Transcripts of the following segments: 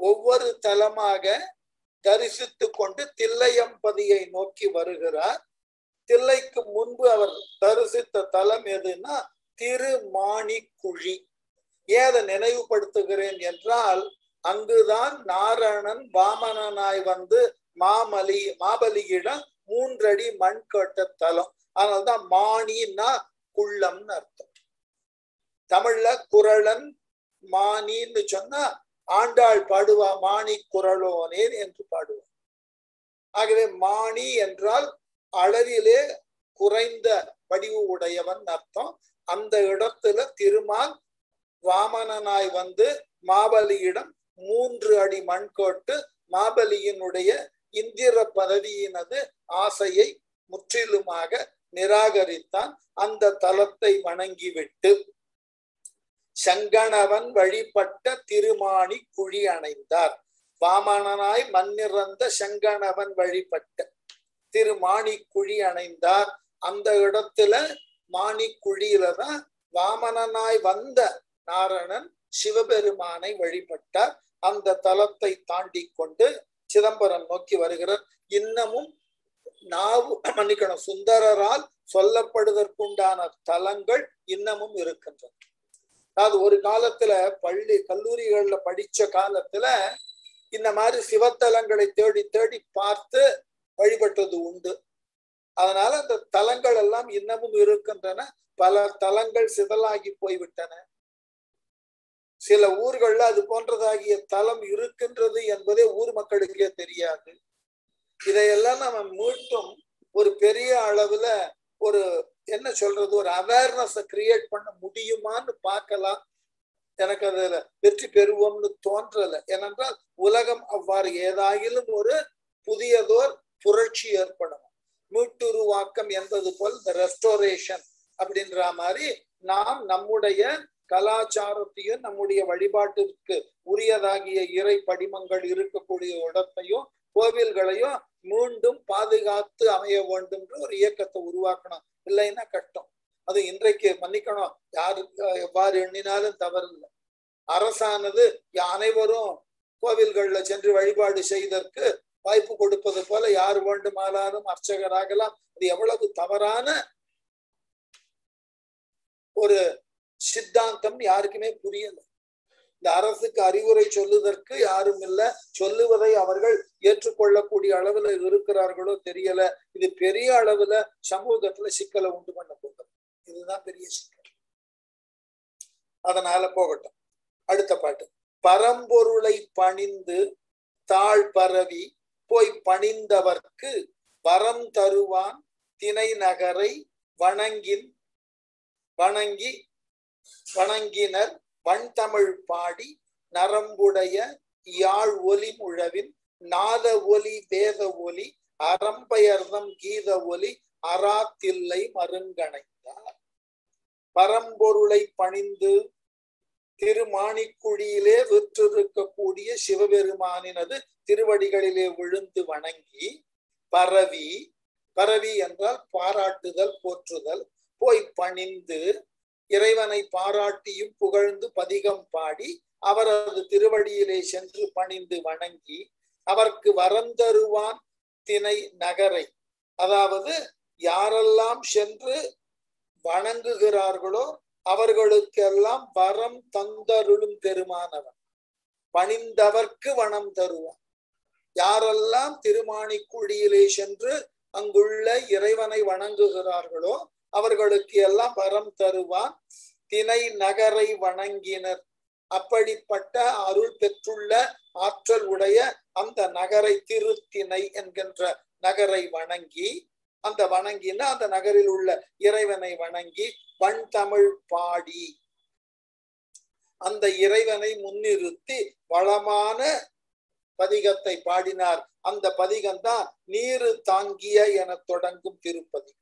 ஒவ்வொரு தலமாக தரிசித்து கொண்டு தில்லையம்பதியை நோக்கி வருகிறார் தில்லைக்கு முன்பு அவர் தரிசித்த தலம் எதுன்னா திருமாணிக்குழி ஏன் அதை நினைவுபடுத்துகிறேன் என்றால் அங்குதான் நாரணன் வாமனனாய் வந்து மாமலி மாபலியிடம் மூன்றடி மண் கட்ட தலம் அதனால்தான் மாணின்னா குள்ளம்னு அர்த்தம் தமிழ்ல குரலன் மானின்னு சொன்னா ஆண்டாள் பாடுவா மாணி குரலோனேன் என்று பாடுவார் ஆகவே மாணி என்றால் அளவிலே குறைந்த வடிவு உடையவன் அர்த்தம் அந்த இடத்துல திருமால் வாமனனாய் வந்து மாபலியிடம் மூன்று அடி மண் கோட்டு மாபலியினுடைய இந்திர பதவியினது ஆசையை முற்றிலுமாக நிராகரித்தான் அந்த தலத்தை வணங்கிவிட்டு சங்கணவன் வழிபட்ட திருமாணி குழி அணைந்தார் வாமனனாய் மண்ணிறந்த சங்கணவன் வழிபட்ட திருமாணி குழி அணைந்தார் அந்த இடத்துல மாணிக்குழியில தான் வாமனனாய் வந்த நாரணன் சிவபெருமானை வழிபட்டார் அந்த தலத்தை தாண்டி கொண்டு சிதம்பரம் நோக்கி வருகிறார் இன்னமும் நாவு மன்னிக்கணும் சுந்தரரால் சொல்லப்படுவதற்குண்டான தலங்கள் இன்னமும் இருக்கின்றன அதாவது ஒரு காலத்துல பள்ளி கல்லூரிகள்ல படிச்ச காலத்துல இந்த மாதிரி சிவத்தலங்களை தேடி தேடி பார்த்து வழிபட்டது உண்டு அதனால அந்த தலங்கள் எல்லாம் இன்னமும் இருக்கின்றன பல தலங்கள் சிதலாகி போய்விட்டன சில ஊர்கள்ல அது போன்றதாகிய தலம் இருக்கின்றது என்பதே ஊர் மக்களுக்கே தெரியாது இதையெல்லாம் நம்ம மீட்டும் ஒரு பெரிய அளவுல ஒரு என்ன சொல்றது ஒரு அவேர்னஸ் கிரியேட் பண்ண முடியுமான்னு பார்க்கலாம் எனக்கு அதுல வெற்றி பெறுவோம்னு தோன்றல ஏனென்றால் உலகம் அவ்வாறு ஏதாயிலும் ஒரு புதியதோர் புரட்சி ஏற்படும் மீட்டுருவாக்கம் என்பது போல் இந்த ரெஸ்டோரேஷன் அப்படின்ற மாதிரி நாம் நம்முடைய கலாச்சாரத்தையும் நம்முடைய வழிபாட்டிற்கு உரியதாகிய இறை படிமங்கள் இருக்கக்கூடிய இடத்தையும் கோவில்களையும் மீண்டும் பாதுகாத்து அமைய வேண்டும் ஒரு இயக்கத்தை உருவாக்கணும் இல்லைன்னா கஷ்டம் அது இன்றைக்கு மன்னிக்கணும் யாருக்கு எவ்வாறு எண்ணினாலும் தவறு இல்லை அரசானது அனைவரும் கோவில்கள்ல சென்று வழிபாடு செய்ததற்கு வாய்ப்பு கொடுப்பது போல யார் வேண்டுமானாலும் அர்ச்சகராகலாம் அது எவ்வளவு தவறான ஒரு சித்தாந்தம் யாருக்குமே புரியல இந்த அரசுக்கு அறிவுரை சொல்லுவதற்கு யாரும் இல்லை சொல்லுவதை அவர்கள் ஏற்றுக்கொள்ளக்கூடிய அளவுல இருக்கிறார்களோ தெரியல இது பெரிய அளவுல சமூகத்துல சிக்கலை உண்டு பண்ண போகிறது இதுதான் பெரிய சிக்கல் அதனால போகட்டும் அடுத்த பாட்டு பரம்பொருளை பணிந்து தாழ் பரவி போய் பணிந்தவர்க்கு வரம் தருவான் திணை நகரை வணங்கின் வணங்கி வணங்கினர் வண்தமிழ் பாடி நரம்புடைய யாழ் ஒலி முழவின் நாத ஒலி வேத ஒலி அறம்பெயர்தம் கீத ஒலி அராத்தில்லை மருங்கணைந்தார் பரம்பொருளை பணிந்து திருமாணிக்குழியிலே விற்றிருக்கக்கூடிய சிவபெருமானினது திருவடிகளிலே விழுந்து வணங்கி பரவி பரவி என்றால் பாராட்டுதல் போற்றுதல் போய் பணிந்து இறைவனை பாராட்டியும் புகழ்ந்து பதிகம் பாடி அவரது திருவடியிலே சென்று பணிந்து வணங்கி அவருக்கு வரம் தருவான் திணை நகரை அதாவது யாரெல்லாம் சென்று வணங்குகிறார்களோ அவர்களுக்கெல்லாம் வரம் தந்தருளும் பெருமானவன் பணிந்தவர்க்கு வனம் தருவான் யாரெல்லாம் திருமாணிக்குழியிலே சென்று அங்குள்ள இறைவனை வணங்குகிறார்களோ அவர்களுக்கு எல்லாம் வரம் தருவான் திணை நகரை வணங்கினர் அப்படிப்பட்ட அருள் பெற்றுள்ள ஆற்றல் உடைய அந்த நகரை திருத்திணை என்கின்ற நகரை வணங்கி அந்த வணங்கின அந்த நகரில் உள்ள இறைவனை வணங்கி வன் தமிழ் பாடி அந்த இறைவனை முன்னிறுத்தி வளமான பதிகத்தை பாடினார் அந்த பதிகம் தான் நீரு தாங்கிய என தொடங்கும் திருப்பதிகம்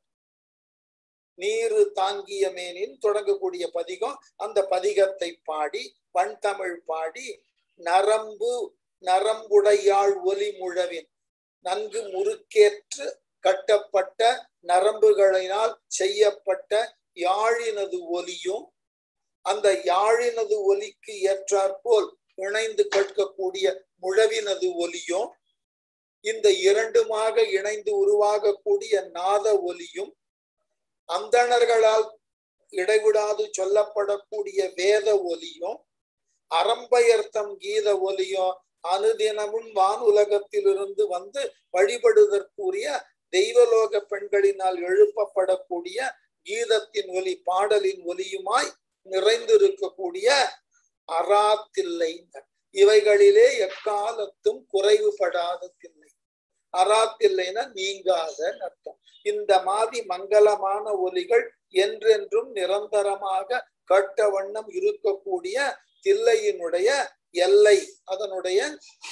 நீரு தாங்கிய மேனின் தொடங்கக்கூடிய பதிகம் அந்த பதிகத்தை பாடி வன் தமிழ் பாடி நரம்பு நரம்புடையாள் ஒலி முழவின் நன்கு முறுக்கேற்று கட்டப்பட்ட நரம்புகளினால் செய்யப்பட்ட யாழினது ஒலியும் அந்த யாழினது ஒலிக்கு ஏற்றாற்போல் இணைந்து கேட்கக்கூடிய முழவினது ஒலியும் இந்த இரண்டுமாக இணைந்து உருவாகக்கூடிய நாத ஒலியும் அந்தணர்களால் இடைவிடாது சொல்லப்படக்கூடிய வேத ஒலியும் அறம்பெயர்த்தம் கீத ஒலியும் அனுதினமும் வானுலகத்திலிருந்து வந்து வழிபடுவதற்குரிய தெய்வலோக பெண்களினால் எழுப்பப்படக்கூடிய கீதத்தின் ஒலி பாடலின் ஒலியுமாய் நிறைந்திருக்கக்கூடிய அராத்தில்லை இவைகளிலே எக்காலத்தும் குறைவுபடாத தில்லை அராத்தில்லைன்னா நீங்காத அர்த்தம் இந்த மாதிரி மங்களமான ஒலிகள் என்றென்றும் நிரந்தரமாக கட்ட வண்ணம் இருக்கக்கூடிய தில்லையினுடைய எல்லை அதனுடைய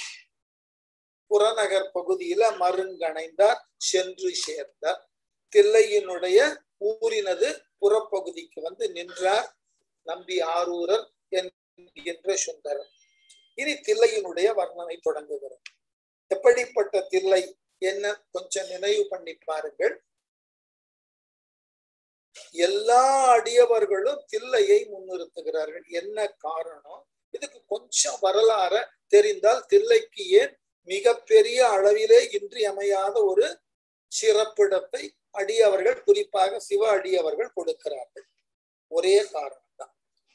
புறநகர் பகுதியில மருங்கணைந்தார் சென்று சேர்ந்தார் தில்லையினுடைய ஊரினது புறப்பகுதிக்கு வந்து நின்றார் நம்பி ஆரூரர் என்கின்ற சுந்தரர் இனி தில்லையினுடைய வர்ணனை தொடங்குகிறது எப்படிப்பட்ட தில்லை என்ன கொஞ்சம் நினைவு பண்ணி பாருங்கள் எல்லா அடியவர்களும் தில்லையை முன்னிறுத்துகிறார்கள் என்ன காரணம் இதுக்கு கொஞ்சம் வரலாற தெரிந்தால் தில்லைக்கு ஏன் மிகப்பெரிய அளவிலே இன்றியமையாத ஒரு சிறப்பிடத்தை அடியவர்கள் குறிப்பாக சிவ அடியவர்கள் கொடுக்கிறார்கள் ஒரே காரணம் தான்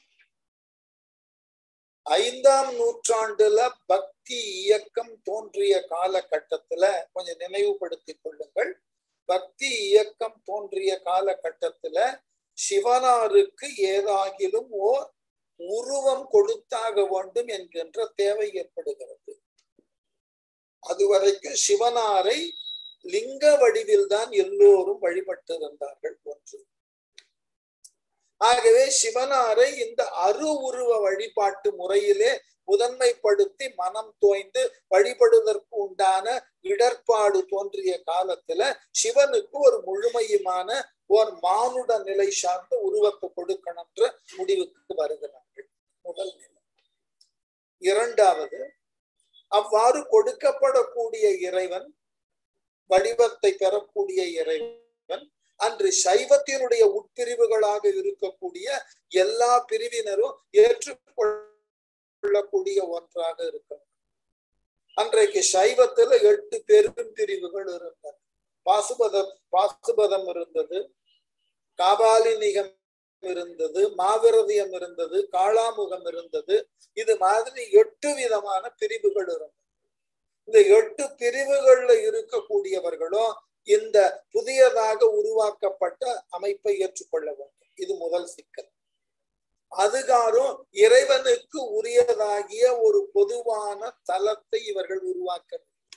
ஐந்தாம் நூற்றாண்டுல பக்தி இயக்கம் தோன்றிய காலகட்டத்துல கொஞ்சம் நினைவுபடுத்திக் கொள்ளுங்கள் பக்தி இயக்கம் தோன்றிய காலகட்டத்துல சிவனாருக்கு ஏதாகிலும் ஓர் உருவம் கொடுத்தாக வேண்டும் என்கின்ற தேவை ஏற்படுகிறது அதுவரைக்கும் சிவனாரை லிங்க வடிவில் தான் எல்லோரும் வழிபட்டிருந்தார்கள் ஒன்று ஆகவே சிவனாரை இந்த அரு உருவ வழிபாட்டு முறையிலே முதன்மைப்படுத்தி மனம் தோய்ந்து வழிபடுவதற்கு உண்டான இடர்பாடு தோன்றிய காலத்துல சிவனுக்கு ஒரு முழுமையுமான ஒரு மானுட நிலை சார்ந்த உருவத்தை கொடுக்கணும்ன்ற முடிவுக்கு வருகிறார்கள் முதல் நிலை இரண்டாவது அவ்வாறு கொடுக்கப்படக்கூடிய இறைவன் வடிவத்தை பெறக்கூடிய இறைவன் அன்று சைவத்தினுடைய உட்பிரிவுகளாக இருக்கக்கூடிய எல்லா பிரிவினரும் ஏற்றுக்கொள்ளக்கூடிய ஒன்றாக இருக்கும் அன்றைக்கு சைவத்துல எட்டு பெரும் பிரிவுகள் இருந்தன பாசுபதம் பாசுபதம் இருந்தது காபாலினிகம் இருந்தது மாவிரதியம் இருந்தது காளாமுகம் இருந்தது இது மாதிரி எட்டு விதமான பிரிவுகள் இருந்தது இந்த எட்டு பிரிவுகள்ல இருக்கக்கூடியவர்களும் இந்த புதியதாக உருவாக்கப்பட்ட அமைப்பை ஏற்றுக்கொள்ள வேண்டும் இது முதல் சிக்கல் அதுகாரும் இறைவனுக்கு உரியதாகிய ஒரு பொதுவான தலத்தை இவர்கள் உருவாக்க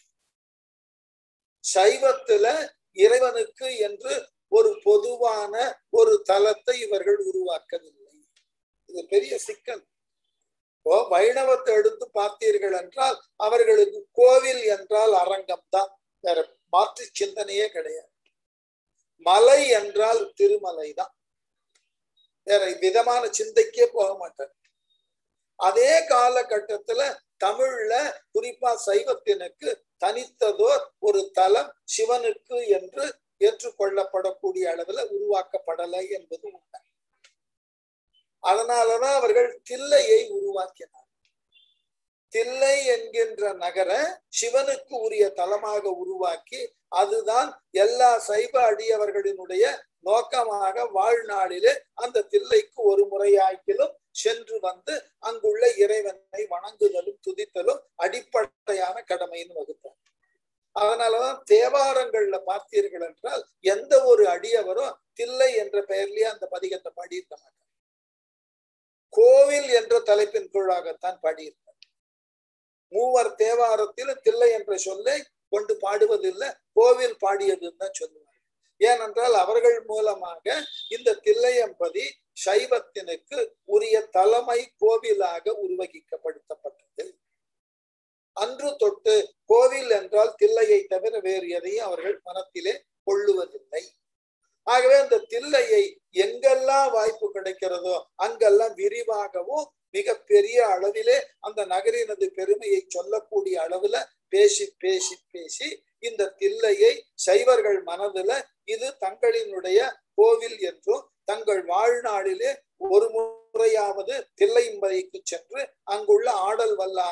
சைவத்துல இறைவனுக்கு என்று ஒரு பொதுவான ஒரு தலத்தை இவர்கள் உருவாக்கவில்லை இது பெரிய சிக்கல் இப்போ வைணவத்தை எடுத்து பார்த்தீர்கள் என்றால் அவர்களுக்கு கோவில் என்றால் அரங்கம் தான் வேற மாற்று சிந்தனையே கிடையாது மலை என்றால் திருமலை தான் வேற விதமான சிந்தைக்கே போக மாட்டார் அதே காலகட்டத்துல தமிழ்ல குறிப்பா சைவத்தினுக்கு தனித்ததோர் ஒரு தலம் சிவனுக்கு என்று ஏற்றுக்கொள்ளப்படக்கூடிய அளவுல உருவாக்கப்படலை என்பது உண்மை அதனாலதான் அவர்கள் தில்லையை உருவாக்கினார் தில்லை என்கின்ற நகர சிவனுக்கு உரிய தலமாக உருவாக்கி அதுதான் எல்லா சைவ அடியவர்களினுடைய நோக்கமாக வாழ்நாளிலே அந்த தில்லைக்கு ஒரு முறையாக்கிலும் சென்று வந்து அங்குள்ள இறைவனை வணங்குதலும் துதித்தலும் அடிப்படையான கடமைன்னு வகுத்தார் அதனாலதான் தேவாரங்கள்ல பார்த்தீர்கள் என்றால் எந்த ஒரு அடியவரும் தில்லை என்ற பெயர்லயே அந்த பதிகத்தை பாடியிருக்க மாட்டார் கோவில் என்ற தலைப்பின் கீழாகத்தான் பாடியிருக்கார் மூவர் தேவாரத்தில் தில்லை என்ற சொல்லை கொண்டு பாடுவதில்லை கோவில் பாடியதுன்னு தான் சொல்லுவாங்க ஏனென்றால் அவர்கள் மூலமாக இந்த தில்லையம்பதி சைவத்தினுக்கு உரிய தலைமை கோவிலாக உருவகிக்கப்படுத்தப்பட்டது அன்று தொட்டு கோவில் என்றால் தில்லையை தவிர வேறு எதையும் அவர்கள் மனத்திலே கொள்ளுவதில்லை ஆகவே அந்த தில்லையை எங்கெல்லாம் வாய்ப்பு கிடைக்கிறதோ அங்கெல்லாம் விரிவாகவும் மிக பெரிய அளவிலே அந்த நகரினது பெருமையை சொல்லக்கூடிய அளவுல பேசி பேசி பேசி இந்த தில்லையை சைவர்கள் மனதுல இது தங்களினுடைய கோவில் என்றும் தங்கள் வாழ்நாளிலே ஒரு முறையாவது தில்லைம்பதிக்கு சென்று அங்குள்ள ஆடல் வல்லானை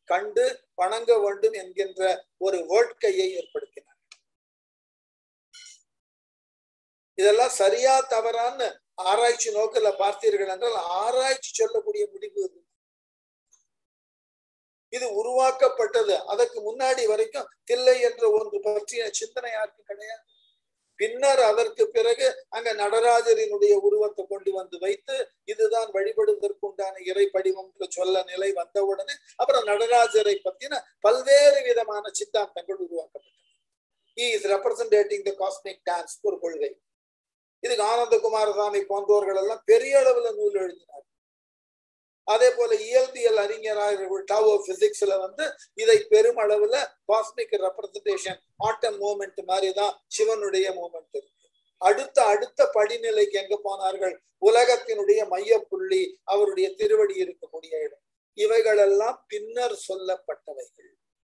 கண்டு வணங்க வேண்டும் என்கின்ற ஒரு வேட்கையை ஏற்படுத்தினார் இதெல்லாம் சரியா தவறான்னு ஆராய்ச்சி நோக்கில பார்த்தீர்கள் என்றால் ஆராய்ச்சி சொல்லக்கூடிய முடிவு இது இது உருவாக்கப்பட்டது அதற்கு முன்னாடி வரைக்கும் தில்லை என்ற ஒன்று பற்றிய சிந்தனை யாருக்கும் கிடையாது பின்னர் அதற்கு பிறகு அங்க நடராஜரினுடைய உருவத்தை கொண்டு வந்து வைத்து இதுதான் வழிபடுவதற்குண்டான இறை படிவம் சொல்ல நிலை வந்தவுடனே அப்புறம் நடராஜரை பத்தின பல்வேறு விதமான சித்தாந்தங்கள் உருவாக்கப்பட்டது is representing the cosmic dance ஒரு கொள்கை இதுக்கு ஆனந்த குமாரசாமி போன்றவர்கள் எல்லாம் பெரிய அளவுல நூல் எழுதினார் அதே போல இயல்பியல் அறிஞராக டாவோ பிசிக்ஸ்ல வந்து இதை பெருமளவுல காஸ்மிக் ரெப்ரசன்டேஷன் ஆட்டம் மூமெண்ட் மாதிரி தான் சிவனுடைய மூமெண்ட் இருக்கு அடுத்த அடுத்த படிநிலைக்கு எங்க போனார்கள் உலகத்தினுடைய மையப்புள்ளி அவருடைய திருவடி இருக்கக்கூடிய இடம் இவைகளெல்லாம் பின்னர் சொல்லப்பட்டவைகள்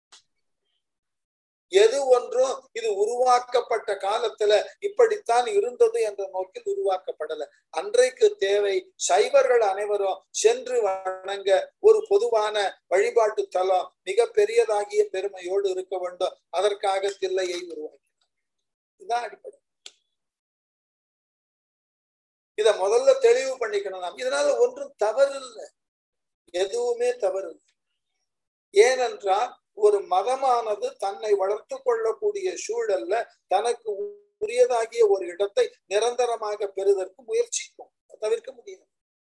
எது ஒன்றும் இது உருவாக்கப்பட்ட காலத்துல இப்படித்தான் இருந்தது என்ற நோக்கில் உருவாக்கப்படல அன்றைக்கு தேவை சைவர்கள் அனைவரும் சென்று வணங்க ஒரு பொதுவான வழிபாட்டு தலம் மிக பெரியதாகிய பெருமையோடு இருக்க வேண்டும் அதற்காக தில்லையை உருவாக்கினார் இதுதான் அடிப்படை இத முதல்ல தெளிவு பண்ணிக்கணும் நாம் இதனால ஒன்றும் தவறு இல்லை எதுவுமே தவறு இல்லை ஏனென்றால் ஒரு மதமானது தன்னை வளர்த்து கொள்ளக்கூடிய சூழல்ல தனக்கு உரியதாகிய ஒரு இடத்தை நிரந்தரமாக பெறுவதற்கு முயற்சிக்கும் தவிர்க்க முடியாது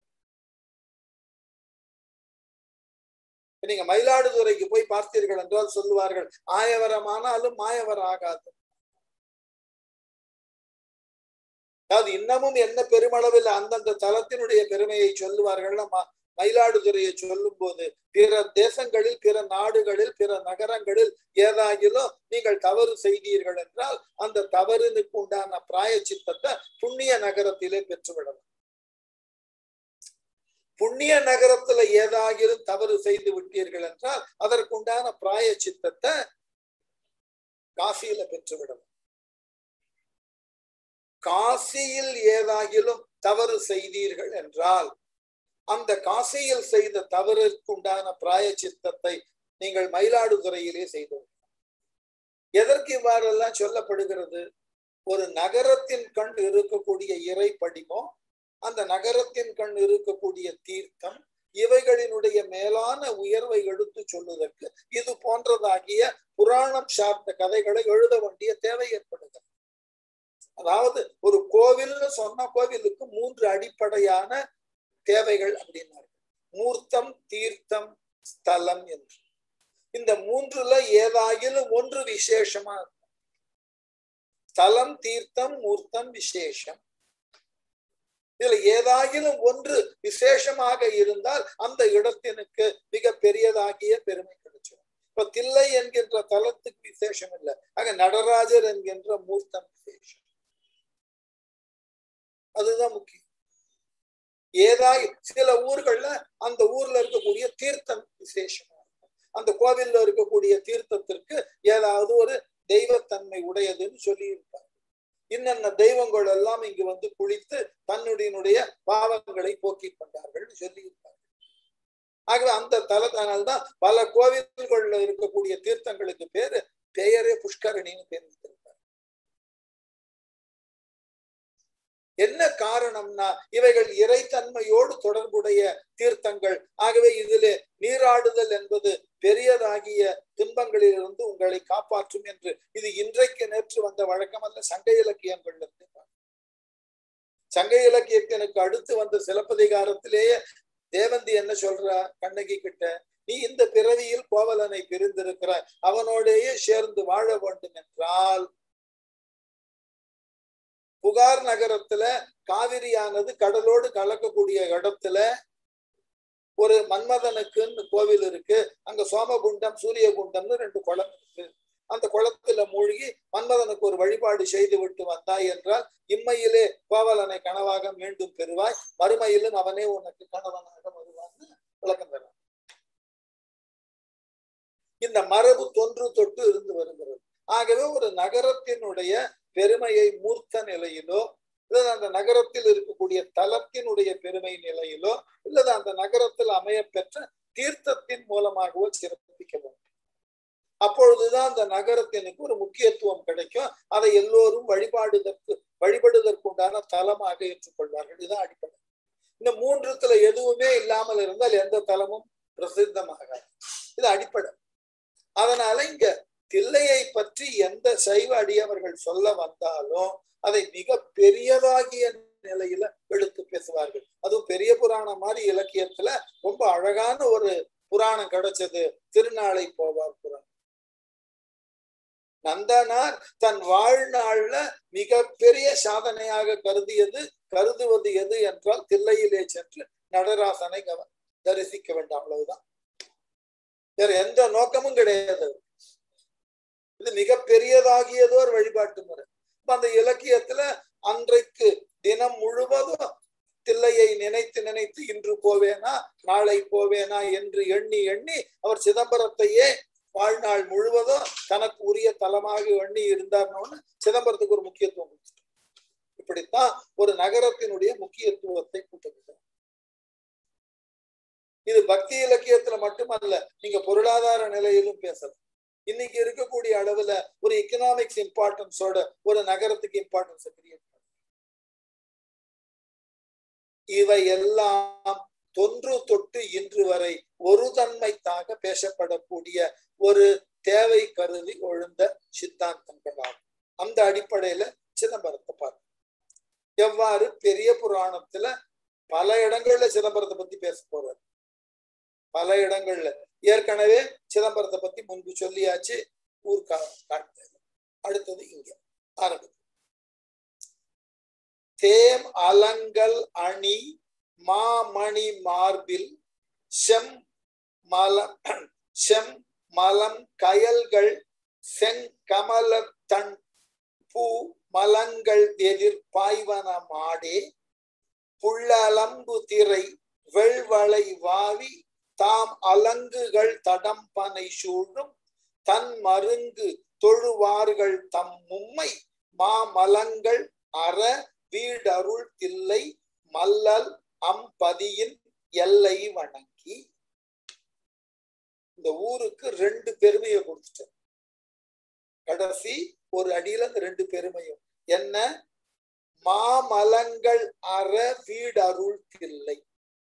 நீங்க மயிலாடுதுறைக்கு போய் பார்த்தீர்கள் என்றால் சொல்லுவார்கள் ஆயவரமானாலும் மாயவர் ஆகாது அதாவது இன்னமும் என்ன பெருமளவில் அந்தந்த தலத்தினுடைய பெருமையை சொல்லுவார்கள் மயிலாடுதுறையை சொல்லும் போது பிற தேசங்களில் பிற நாடுகளில் பிற நகரங்களில் ஏதாகிலும் நீங்கள் தவறு செய்தீர்கள் என்றால் அந்த தவறுனுக்கு உண்டான பிராய சித்தத்தை புண்ணிய நகரத்திலே பெற்றுவிடலாம் புண்ணிய நகரத்துல ஏதாகிலும் தவறு செய்து விட்டீர்கள் என்றால் அதற்குண்டான பிராய சித்தத்தை காசியில பெற்றுவிடலாம் காசியில் ஏதாகிலும் தவறு செய்தீர்கள் என்றால் அந்த காசியில் செய்த தவறிற்குண்டான பிராய சித்தத்தை நீங்கள் மயிலாடுதுறையிலே செய்தோம் எதற்கு இவ்வாறெல்லாம் சொல்லப்படுகிறது ஒரு நகரத்தின் கண் இருக்கக்கூடிய இறை படிமம் அந்த நகரத்தின் கண் இருக்கக்கூடிய தீர்த்தம் இவைகளினுடைய மேலான உயர்வை எடுத்து சொல்லுவதற்கு இது போன்றதாகிய புராணம் சார்ந்த கதைகளை எழுத வேண்டிய தேவை ஏற்படுகிறது அதாவது ஒரு கோவில்னு சொன்ன கோவிலுக்கு மூன்று அடிப்படையான தேவைகள் அப்படின்னாரு மூர்த்தம் தீர்த்தம் ஸ்தலம் என்று இந்த மூன்றுல ஏதாகிலும் ஒன்று விசேஷமா இருக்கும் ஸ்தலம் தீர்த்தம் மூர்த்தம் விசேஷம் இதுல ஏதாகிலும் ஒன்று விசேஷமாக இருந்தால் அந்த இடத்தினுக்கு மிக பெரியதாகிய பெருமை கிடைச்சிடும் இப்ப தில்லை என்கின்ற தலத்துக்கு விசேஷம் இல்லை ஆக நடராஜர் என்கின்ற மூர்த்தம் விசேஷம் அதுதான் முக்கியம் ஏதாய் சில ஊர்கள்ல அந்த ஊர்ல இருக்கக்கூடிய தீர்த்தம் விசேஷமா இருக்கும் அந்த கோவில்ல இருக்கக்கூடிய தீர்த்தத்திற்கு ஏதாவது ஒரு தெய்வத்தன்மை உடையதுன்னு சொல்லி இருப்பாங்க இன்னென்ன தெய்வங்கள் எல்லாம் இங்கு வந்து குளித்து தன்னுடைய பாவங்களை போக்கிக் கொண்டார்கள் சொல்லி இருப்பாங்க ஆகவே அந்த தலத்தினால்தான் பல கோவில்கள்ல இருக்கக்கூடிய தீர்த்தங்களுக்கு பேரு பெயரே புஷ்கரணின்னு பேர் வைத்திருப்பாங்க என்ன காரணம்னா இவைகள் இறைத்தன்மையோடு தொடர்புடைய தீர்த்தங்கள் ஆகவே இதிலே நீராடுதல் என்பது பெரியதாகிய துன்பங்களிலிருந்து உங்களை காப்பாற்றும் என்று இது இன்றைக்கு நேற்று வந்த வழக்கம் அல்ல சங்க இலக்கியங்கள் சங்க இலக்கியத்தினுக்கு அடுத்து வந்த சிலப்பதிகாரத்திலேயே தேவந்தி என்ன சொல்றா கண்ணகி கிட்ட நீ இந்த பிறவியில் கோவலனை பிரிந்திருக்கிறாய் அவனோடேயே சேர்ந்து வாழ வேண்டும் என்றால் புகார் நகரத்துல காவிரியானது கடலோடு கலக்கக்கூடிய இடத்துல ஒரு மன்மதனுக்குன்னு கோவில் இருக்கு அங்க சோமகுண்டம் சூரியகுண்டம்னு ரெண்டு குளம் இருக்கு அந்த குளத்துல மூழ்கி மன்மதனுக்கு ஒரு வழிபாடு செய்து விட்டு வந்தாய் என்றால் இம்மையிலே கோவலனை கனவாக மீண்டும் பெறுவாய் மறுமையிலும் அவனே உனக்கு கணவனாக வருவான்னு விளக்கம் பெறான் இந்த மரபு தொன்று தொட்டு இருந்து வருகிறது ஆகவே ஒரு நகரத்தினுடைய பெருமையை மூர்த்த நிலையிலோ இல்லது அந்த நகரத்தில் இருக்கக்கூடிய தலத்தினுடைய பெருமை நிலையிலோ இல்லது அந்த நகரத்தில் அமைய பெற்ற தீர்த்தத்தின் மூலமாகவோ சிறப்பிக்க நகரத்தினுக்கு ஒரு முக்கியத்துவம் கிடைக்கும் அதை எல்லோரும் வழிபாடுதற்கு வழிபடுவதற்கு உண்டான தலமாக ஏற்றுக்கொள்வார்கள் இதுதான் அடிப்படை இந்த மூன்றுத்துல எதுவுமே இல்லாமல் இருந்தால் எந்த தலமும் பிரசித்தமாகாது இது அடிப்படை அதனால இங்க தில்லையை பற்றி எந்த சைவ அடியவர்கள் சொல்ல வந்தாலும் அதை மிக பெரியதாகிய நிலையில எடுத்து பேசுவார்கள் அதுவும் பெரிய புராணம் மாதிரி இலக்கியத்துல ரொம்ப அழகான ஒரு புராணம் கிடைச்சது திருநாளை போவார் புராணம் நந்தனார் தன் வாழ்நாள்ல மிக பெரிய சாதனையாக கருதியது கருதுவது எது என்றால் தில்லையிலே சென்று நடராசனை கவ தரிசிக்க வேண்டாம் அவ்வளவுதான் வேற எந்த நோக்கமும் கிடையாது இது மிக பெரியதாகியதோர் வழிபாட்டு முறை அந்த இலக்கியத்துல அன்றைக்கு தினம் முழுவதும் தில்லையை நினைத்து நினைத்து இன்று போவேனா நாளை போவேனா என்று எண்ணி எண்ணி அவர் சிதம்பரத்தையே வாழ்நாள் முழுவதும் தனக்கு உரிய தலமாக எண்ணி இருந்தார்னு சிதம்பரத்துக்கு ஒரு முக்கியத்துவம் கொடுத்துட்டார் இப்படித்தான் ஒரு நகரத்தினுடைய முக்கியத்துவத்தை கூட்டுகிறார் இது பக்தி இலக்கியத்துல மட்டுமல்ல நீங்க பொருளாதார நிலையிலும் பேசலாம் இன்னைக்கு இருக்கக்கூடிய அளவுல ஒரு எக்கனாமிக்ஸ் இம்பார்ட்டன்ஸோட ஒரு நகரத்துக்கு இம்பார்ட்டன்ஸ் கிரியேட் இவை எல்லாம் தொன்று தொட்டு இன்று வரை ஒரு தன்மைத்தாக பேசப்படக்கூடிய ஒரு தேவை கருதி ஒழுந்த சித்தாந்தங்களாகும் அந்த அடிப்படையில சிதம்பரத்தை பார்க்க எவ்வாறு பெரிய புராணத்துல பல இடங்கள்ல சிதம்பரத்தை பத்தி பேச போறாரு பல இடங்கள்ல ஏற்கனவே சிதம்பரத்தை பத்தி முன்பு சொல்லியாச்சு ஊர்கா காட்டுறது அடுத்தது இங்க ஆரம்பிக்கும் தேம் அலங்கல் அணி மாமணி மார்பில் செம் மலம் செம் மலம் கயல்கள் செங்கமல தன் பூ மலங்கள் எதிர் பாய்வன மாடே புள்ளலம்பு திரை வெள்வளை வாவி தாம் அலங்குகள் தடம்பனை சூழும் தன் மருங்கு தொழுவார்கள் தம் மும்மை மாமலங்கள் அற வீடருள் தில்லை மல்லல் அம்பதியின் எல்லை வணங்கி இந்த ஊருக்கு ரெண்டு பெருமையை கொடுத்துட்டேன் கடைசி ஒரு அடியில இந்த ரெண்டு பெருமையும் என்ன மாமலங்கள் அற வீடருள் தில்லை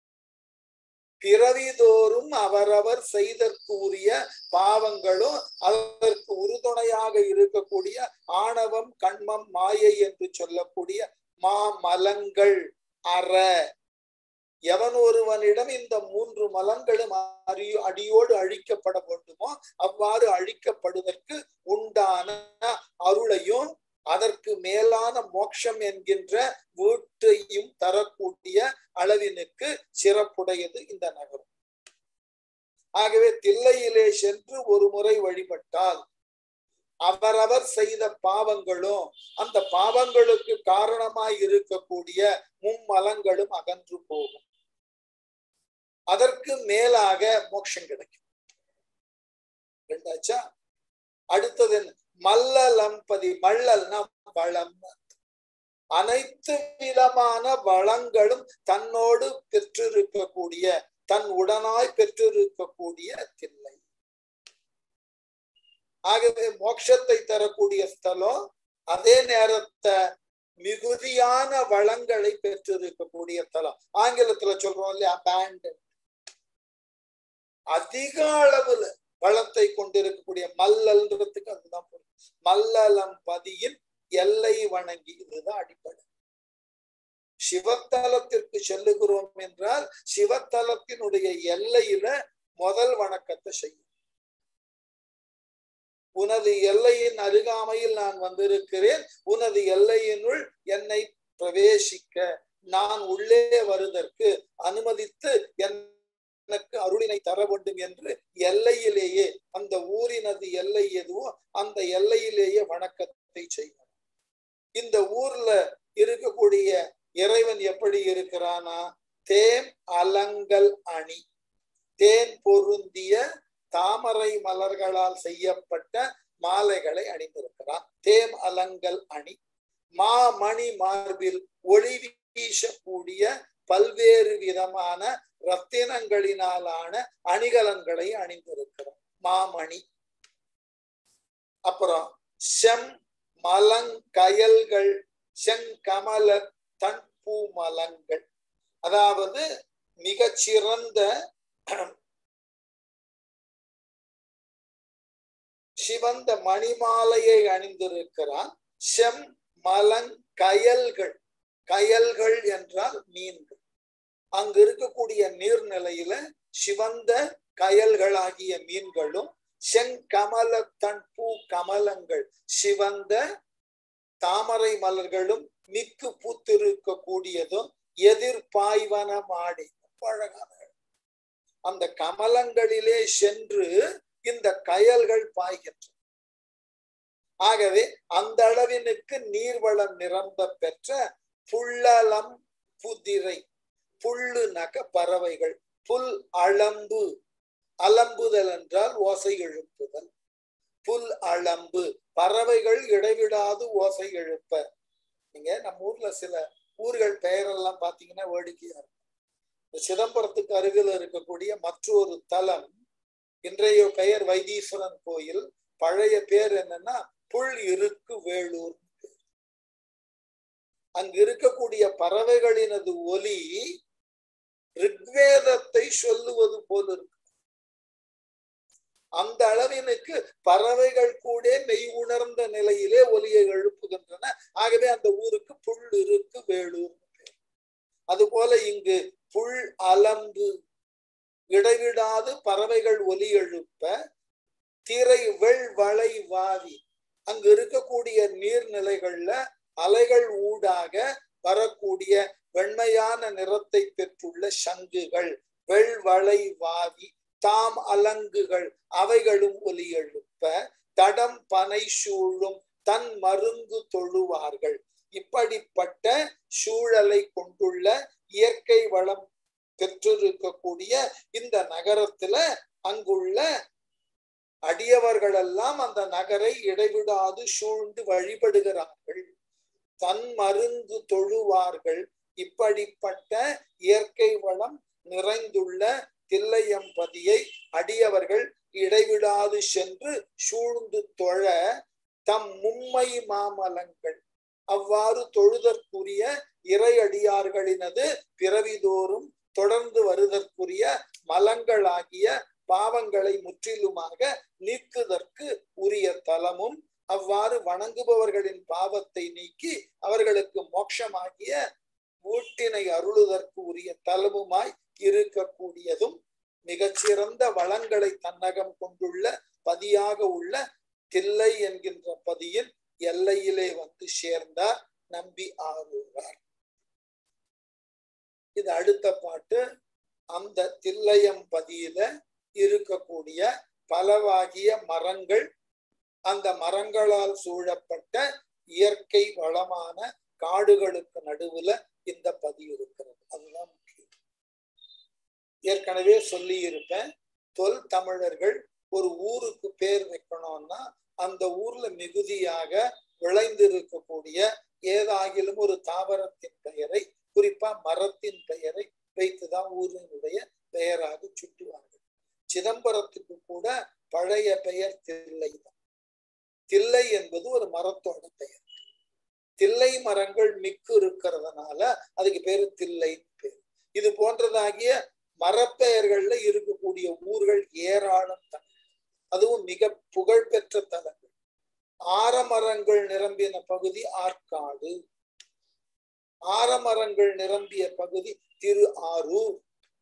பிறவிதோறும் அவரவர் செய்தற்குரிய பாவங்களும் அதற்கு உறுதுணையாக இருக்கக்கூடிய ஆணவம் கண்மம் மாயை என்று சொல்லக்கூடிய மாமலங்கள் அற எவன் ஒருவனிடம் இந்த மூன்று மலங்களும் அறி அடியோடு அழிக்கப்பட வேண்டுமோ அவ்வாறு அழிக்கப்படுவதற்கு உண்டான அருளையும் அதற்கு மேலான மோட்சம் என்கின்ற வீட்டையும் தரக்கூடிய அளவினுக்கு சிறப்புடையது இந்த நகரம் ஆகவே தில்லையிலே சென்று ஒரு முறை வழிபட்டால் அவரவர் செய்த பாவங்களும் அந்த பாவங்களுக்கு காரணமாய் இருக்கக்கூடிய மும்மலங்களும் அகன்று போகும் அதற்கு மேலாக மோட்சம் கிடைக்கும் ரெண்டாச்சா அடுத்தது மல்லலம்பதி மல்லல்னா வளம் அனைத்து விதமான வளங்களும் தன்னோடு பெற்றிருக்கக்கூடிய தன் உடனாய் பெற்றிருக்கக்கூடிய தில்லை ஆகவே மோட்சத்தை தரக்கூடிய ஸ்தலம் அதே நேரத்தை மிகுதியான வளங்களை பெற்றிருக்கக்கூடிய தலம் ஆங்கிலத்துல சொல்றோம் இல்லையா abandoned அதிக அளவுல வளத்தை கொண்டிருக்கக்கூடிய மல்லல்ன்றதுக்கு அதுதான் பொருள் மல்லலம் பதியின் எல்லை வணங்கி இதுதான் அடிப்படை சிவத்தலத்திற்கு செல்லுகிறோம் என்றால் சிவத்தலத்தினுடைய எல்லையில முதல் வணக்கத்தை செய்யும் உனது எல்லையின் அருகாமையில் நான் வந்திருக்கிறேன் உனது எல்லையினுள் என்னை பிரவேசிக்க நான் உள்ளே வருவதற்கு அனுமதித்து எனக்கு அருளினை தர வேண்டும் என்று எல்லையிலேயே அந்த ஊரினது எல்லை எதுவோ அந்த எல்லையிலேயே வணக்கத்தை செய்யணும் இந்த ஊர்ல இருக்கக்கூடிய இறைவன் எப்படி இருக்கிறானா தேன் அலங்கல் அணி தேன் பொருந்திய தாமரை மலர்களால் செய்யப்பட்ட மாலைகளை அணிந்திருக்கிறான் தேம் அலங்கல் அணி மாமணி மார்பில் ஒளி வீசக்கூடிய பல்வேறு விதமான ரத்தினங்களினாலான அணிகலன்களை அணிந்திருக்கிறான் மாமணி அப்புறம் செம் மலங்கயல்கள் செங்கமல தன்பூ மலங்கள் அதாவது மிகச்சிறந்த சிவந்த மணிமாலையை அணிந்திருக்கிறான் செம் மலங்கயல்கள் கயல்கள் என்றால் மீன்கள் அங்கு இருக்கக்கூடிய நீர்நிலையில சிவந்த கயல்களாகிய மீன்களும் செங்கமல தன்பூ கமலங்கள் சிவந்த தாமரை மலர்களும் மிக்கு பூத்திருக்க கூடியதும் எதிர்பாய்வன மாடி அழகான அந்த கமலங்களிலே சென்று இந்த கயல்கள் பாய்கின்றன ஆகவே அந்த அளவினுக்கு நீர்வளம் நிரம்ப பெற்ற புள்ளலம் புதிரை புல்லு நக பறவைகள் புல் அளம்பு அலம்புதல் என்றால் ஓசை எழுப்புதல் புல் அளம்பு பறவைகள் இடைவிடாது ஓசை எழுப்ப நீங்க நம்ம ஊர்ல சில ஊர்கள் பெயரெல்லாம் பாத்தீங்கன்னா வேடிக்கையா இருக்கும் சிதம்பரத்துக்கு அருகில் இருக்கக்கூடிய மற்றொரு தலம் இன்றைய பெயர் வைத்தீஸ்வரன் கோயில் பழைய பேர் என்னன்னா புல் இருக்கு வேலூர் அங்கு இருக்கக்கூடிய பறவைகளினது ஒலி ரிக்வேதத்தை சொல்லுவது போல் இருக்கு அந்த அளவினுக்கு பறவைகள் கூட மெய் உணர்ந்த நிலையிலே ஒலியை எழுப்புகின்றன ஆகவே அந்த ஊருக்கு புல் இருக்கு வேலூர் அது போல இங்கு புல் அலம்பு இடைவிடாது பறவைகள் ஒலி எழுப்ப திரை வெள் வளை வாவி அங்கு இருக்கக்கூடிய நீர்நிலைகள்ல அலைகள் ஊடாக வரக்கூடிய வெண்மையான நிறத்தை பெற்றுள்ள சங்குகள் வெள்வளை வாவி தாம் அலங்குகள் அவைகளும் ஒலி எழுப்ப தடம் பனை சூழும் தன் மருங்கு தொழுவார்கள் இப்படிப்பட்ட சூழலை கொண்டுள்ள இயற்கை வளம் பெற்றிருக்கக்கூடிய இந்த நகரத்துல அங்குள்ள அடியவர்களெல்லாம் அந்த நகரை இடைவிடாது சூழ்ந்து வழிபடுகிறார்கள் தன் மருந்து தொழுவார்கள் இப்படிப்பட்ட இயற்கை வளம் நிறைந்துள்ள தில்லையம்பதியை அடியவர்கள் இடைவிடாது சென்று சூழ்ந்து தொழ தம் மும்மை மாமலங்கள் அவ்வாறு தொழுதற்குரிய இறை அடியார்களினது பிறவிதோறும் தொடர்ந்து வருதற்குரிய மலங்களாகிய பாவங்களை முற்றிலுமாக நீக்குதற்கு உரிய தலமும் அவ்வாறு வணங்குபவர்களின் பாவத்தை நீக்கி அவர்களுக்கு மோட்சமாகிய வீட்டினை அருளுதற்கு உரிய தலமுமாய் இருக்கக்கூடியதும் மிகச்சிறந்த வளங்களை தன்னகம் கொண்டுள்ள பதியாக உள்ள தில்லை என்கின்ற பதியின் எல்லையிலே வந்து சேர்ந்தார் நம்பி ஆரூரார் இது அடுத்த பாட்டு அந்த தில்லையம் பதியில இருக்கக்கூடிய பலவாகிய மரங்கள் அந்த மரங்களால் சூழப்பட்ட இயற்கை வளமான காடுகளுக்கு நடுவுல இந்த பதி இருக்கிறது அதுதான் முக்கியம் ஏற்கனவே சொல்லி இருப்பேன் தொல் தமிழர்கள் ஒரு ஊருக்கு பேர் வைக்கணும்னா அந்த ஊர்ல மிகுதியாக விளைந்திருக்கக்கூடிய ஏதாகிலும் ஒரு தாவரத்தின் பெயரை குறிப்பா மரத்தின் பெயரை வைத்துதான் ஊரினுடைய பெயராக சுட்டுவார்கள் சிதம்பரத்துக்கு கூட பழைய பெயர் தில்லை தான் தில்லை என்பது ஒரு மரத்தோட பெயர் தில்லை மரங்கள் மிக்கு இருக்கிறதுனால அதுக்கு பேரு தில்லை பேர் இது போன்றதாகிய மரப்பெயர்கள்ல இருக்கக்கூடிய ஊர்கள் ஏராளம் தமிழ் அதுவும் மிக புகழ்பெற்ற தலங்கள் ஆரமரங்கள் நிரம்பின பகுதி ஆற்காடு ஆரமரங்கள் நிரம்பிய பகுதி திரு ஆரூர்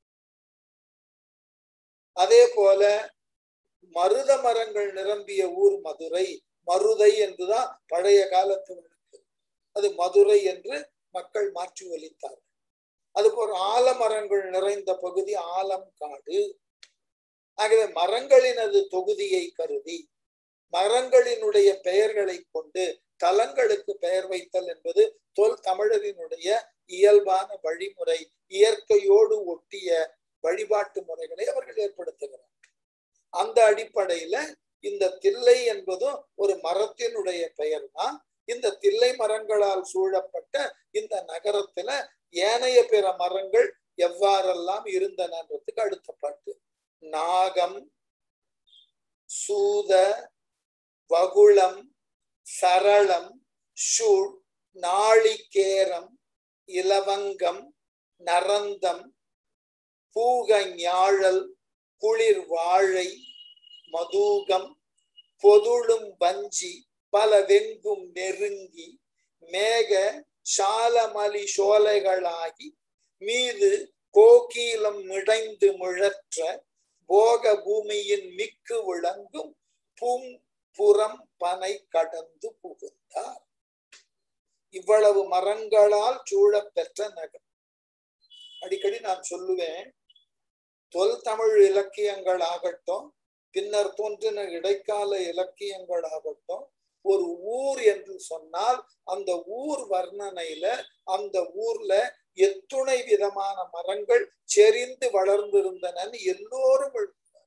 அதே போல மருத மரங்கள் நிரம்பிய ஊர் மதுரை மருதை என்றுதான் பழைய காலத்து வழக்கு அது மதுரை என்று மக்கள் மாற்றி ஒலித்தார்கள் அதுபோல் ஆலமரங்கள் நிறைந்த பகுதி ஆலம் காடு ஆகவே மரங்களினது தொகுதியை கருதி மரங்களினுடைய பெயர்களை கொண்டு தலங்களுக்கு பெயர் வைத்தல் என்பது தொல் தமிழரினுடைய இயல்பான வழிமுறை இயற்கையோடு ஒட்டிய வழிபாட்டு முறைகளை அவர்கள் ஏற்படுத்துகிறார் அந்த அடிப்படையில இந்த தில்லை என்பதும் ஒரு மரத்தினுடைய பெயர் தான் இந்த தில்லை மரங்களால் சூழப்பட்ட இந்த நகரத்துல ஏனைய பிற மரங்கள் எவ்வாறெல்லாம் இருந்தனன்றதுக்கு அடுத்த பாட்டு நாகம் சூத வகுளம் சரளம் சூழ் நாளிகேரம் இலவங்கம் நரந்தம் பூக ஞாழல் குளிர் வாழை மதூகம் பொதுளும் வஞ்சி பல வெங்கும் நெருங்கி மேக சாலமலி சோலைகளாகி மீது கோகீலம் மிடைந்து முழற்ற போக பூமியின் மிக்கு விளங்கும் பூம்புறம் பனை கடந்து புகுந்தார் இவ்வளவு மரங்களால் சூழப் பெற்ற நகர் அடிக்கடி நான் சொல்லுவேன் தொல் தமிழ் இலக்கியங்கள் ஆகட்டும் பின்னர் தோன்றின இடைக்கால இலக்கியங்கள் ஆகட்டும் ஒரு ஊர் என்று சொன்னால் அந்த ஊர் வர்ணனையில அந்த ஊர்ல எத்துணை விதமான மரங்கள் செறிந்து வளர்ந்திருந்தன எல்லோரும் எழுதினார்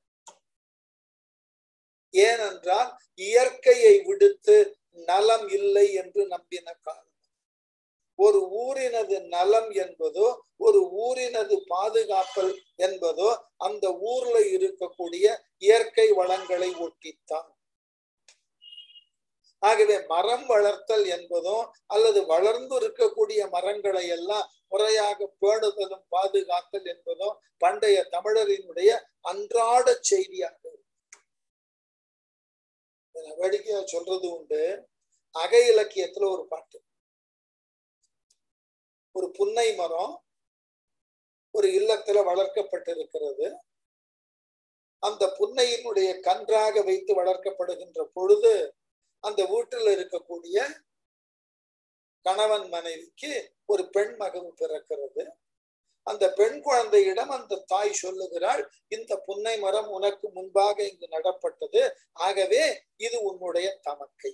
ஏனென்றால் இயற்கையை விடுத்து நலம் இல்லை என்று நம்பின காலம் ஒரு ஊரினது நலம் என்பதோ ஒரு ஊரினது பாதுகாப்பல் என்பதோ அந்த ஊர்ல இருக்கக்கூடிய இயற்கை வளங்களை ஒட்டித்தான் ஆகவே மரம் வளர்த்தல் என்பதோ அல்லது வளர்ந்து இருக்கக்கூடிய மரங்களை எல்லாம் முறையாக பேணுதலும் பாதுகாத்தல் என்பதோ பண்டைய தமிழரினுடைய அன்றாட செய்தியாக வேடிக்கையா சொல்றது உண்டு அக இலக்கியத்துல ஒரு பாட்டு ஒரு புன்னை மரம் ஒரு இல்லத்துல வளர்க்கப்பட்டிருக்கிறது அந்த புன்னையினுடைய கன்றாக வைத்து வளர்க்கப்படுகின்ற பொழுது அந்த வீட்டில் இருக்கக்கூடிய கணவன் மனைவிக்கு ஒரு பெண் மகன் பிறக்கிறது அந்த பெண் குழந்தையிடம் அந்த தாய் சொல்லுகிறாள் இந்த புன்னை மரம் உனக்கு முன்பாக இங்கு நடப்பட்டது ஆகவே இது உன்னுடைய தமக்கை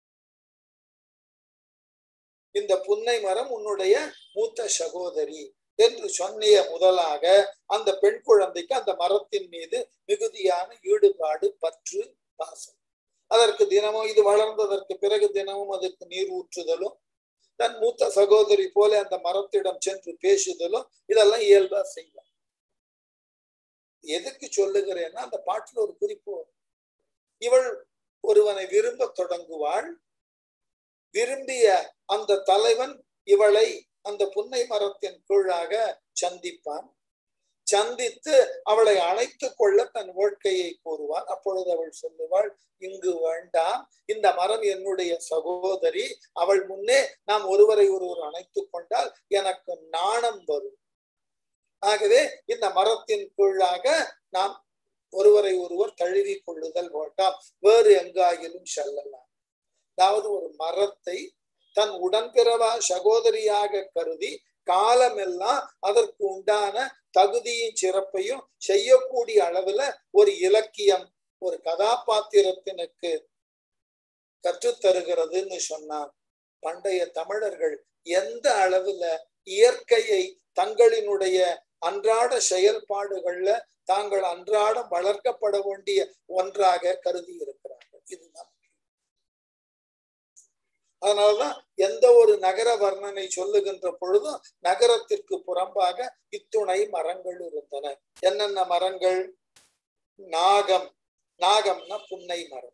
இந்த புன்னை மரம் உன்னுடைய மூத்த சகோதரி என்று சொன்னிய முதலாக அந்த பெண் குழந்தைக்கு அந்த மரத்தின் மீது மிகுதியான ஈடுபாடு பற்று பாசம் அதற்கு தினமும் இது வளர்ந்ததற்கு பிறகு தினமும் அதற்கு நீர் ஊற்றுதலும் தன் மூத்த சகோதரி போல அந்த மரத்திடம் சென்று பேசுதலும் இதெல்லாம் இயல்பா செய்வார் எதுக்கு சொல்லுகிறேன்னா அந்த பாட்டுல ஒரு குறிப்பு இவள் ஒருவனை விரும்ப தொடங்குவாள் விரும்பிய அந்த தலைவன் இவளை அந்த புன்னை மரத்தின் கீழாக சந்திப்பான் சந்தித்து அவளை அழைத்து கொள்ள தன் வாழ்க்கையை கூறுவான் அப்பொழுது அவள் சொல்லுவாள் இங்கு வேண்டாம் இந்த மரம் என்னுடைய சகோதரி அவள் முன்னே நாம் ஒருவரை ஒருவர் அணைத்து கொண்டால் எனக்கு நாணம் வரும் ஆகவே இந்த மரத்தின் கீழாக நாம் ஒருவரை ஒருவர் தழுவி கொள்ளுதல் வேண்டாம் வேறு எங்காயிலும் செல்லலாம் அதாவது ஒரு மரத்தை தன் உடன்பிறவா சகோதரியாக கருதி காலமெல்லாம் அதற்கு உண்டான தகுதியும் சிறப்பையும் செய்யக்கூடிய அளவுல ஒரு இலக்கியம் ஒரு கதாபாத்திரத்தினுக்கு கற்றுத்தருகிறதுன்னு சொன்னார் பண்டைய தமிழர்கள் எந்த அளவுல இயற்கையை தங்களினுடைய அன்றாட செயல்பாடுகள்ல தாங்கள் அன்றாடம் வளர்க்கப்பட வேண்டிய ஒன்றாக கருதி இருக்கிறார்கள் இதுதான் அதனாலதான் எந்த ஒரு நகர வர்ணனை சொல்லுகின்ற பொழுதும் நகரத்திற்கு புறம்பாக இத்துணை மரங்கள் இருந்தன என்னென்ன மரங்கள் நாகம் நாகம்னா புன்னை மரம்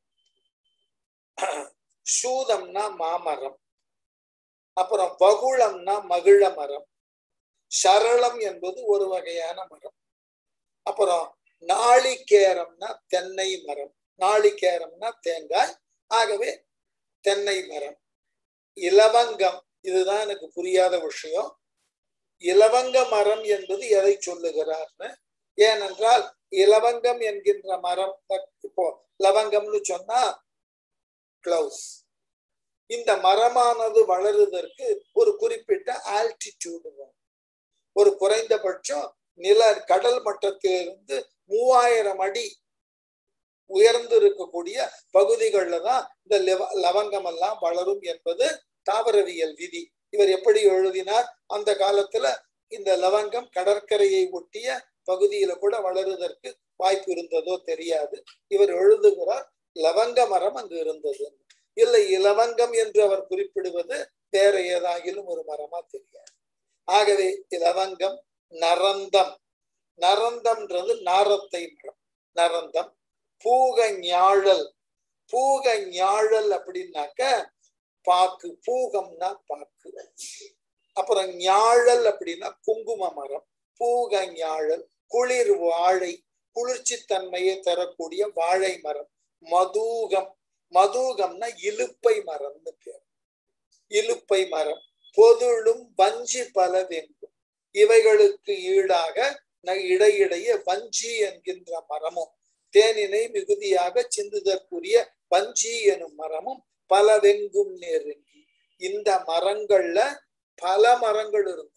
சூதம்னா மாமரம் அப்புறம் வகுளம்னா மகிழ மரம் சரளம் என்பது ஒரு வகையான மரம் அப்புறம் நாளிகேரம்னா தென்னை மரம் நாளிகேரம்னா தேங்காய் ஆகவே தென்னை மரம் இலவங்கம் இதுதான் எனக்கு புரியாத விஷயம் இலவங்க மரம் என்பது எதை சொல்லுகிறார்னு ஏனென்றால் இலவங்கம் என்கின்ற மரம் இப்போ லவங்கம்னு சொன்னா கிளவுஸ் இந்த மரமானது வளருவதற்கு ஒரு குறிப்பிட்ட ஆல்டிடியூடு ஒரு குறைந்தபட்சம் நில கடல் மட்டத்திலிருந்து மூவாயிரம் அடி உயர்ந்து இருக்கக்கூடிய பகுதிகளில் தான் இந்த லவங்கம் எல்லாம் வளரும் என்பது தாவரவியல் விதி இவர் எப்படி எழுதினார் அந்த காலத்துல இந்த லவங்கம் கடற்கரையை ஒட்டிய பகுதியில கூட வளருவதற்கு வாய்ப்பு இருந்ததோ தெரியாது இவர் எழுதுகிறார் லவங்க மரம் அங்கு இருந்தது இல்லை இலவங்கம் என்று அவர் குறிப்பிடுவது வேற ஏதாகிலும் ஒரு மரமா தெரியாது ஆகவே இலவங்கம் நரந்தம் நரந்தம்ன்றது நாரத்தை மரம் நரந்தம் பூக ஞாழல் பூக ஞாழல் அப்படின்னாக்க பாக்கு பூகம்னா பாக்கு அப்புறம் ஞாழல் அப்படின்னா குங்கும மரம் பூக ஞாழல் குளிர் வாழை குளிர்ச்சி தன்மையை தரக்கூடிய வாழை மரம் மதூகம் மதூகம்னா இலுப்பை மரம்னு பேர் இலுப்பை மரம் பொதுளும் வஞ்சி பல வெங்கும் இவைகளுக்கு ஈடாக இடையிடையே வஞ்சி என்கின்ற மரமும் தேனினை மிகுதியாக சிந்துதற்குரிய வஞ்சி எனும் மரமும் பல வெங்கும் நெருங்கி இந்த மரங்கள்ல பல மரங்கள் இருந்தது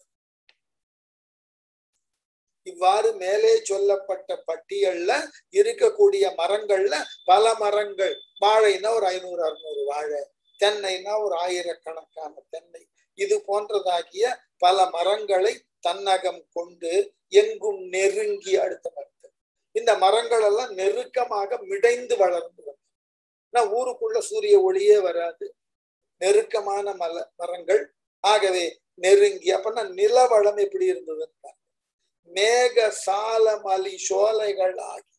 இவ்வாறு மேலே சொல்லப்பட்ட பட்டியல்ல இருக்கக்கூடிய மரங்கள்ல பல மரங்கள் வாழைனா ஒரு ஐநூறு அறுநூறு வாழை தென்னைனா ஒரு ஆயிரக்கணக்கான தென்னை இது போன்றதாகிய பல மரங்களை தன்னகம் கொண்டு எங்கும் நெருங்கி அடுத்த மரத்து இந்த மரங்கள் எல்லாம் நெருக்கமாக மிடைந்து வளர்ந்து வந்தது ஊருக்குள்ள சூரிய ஒளியே வராது நெருக்கமான மல மரங்கள் ஆகவே நெருங்கி அப்படின்னா நிலவளம் எப்படி இருந்ததுன்னு மேக சால மலி சோலைகள் ஆகி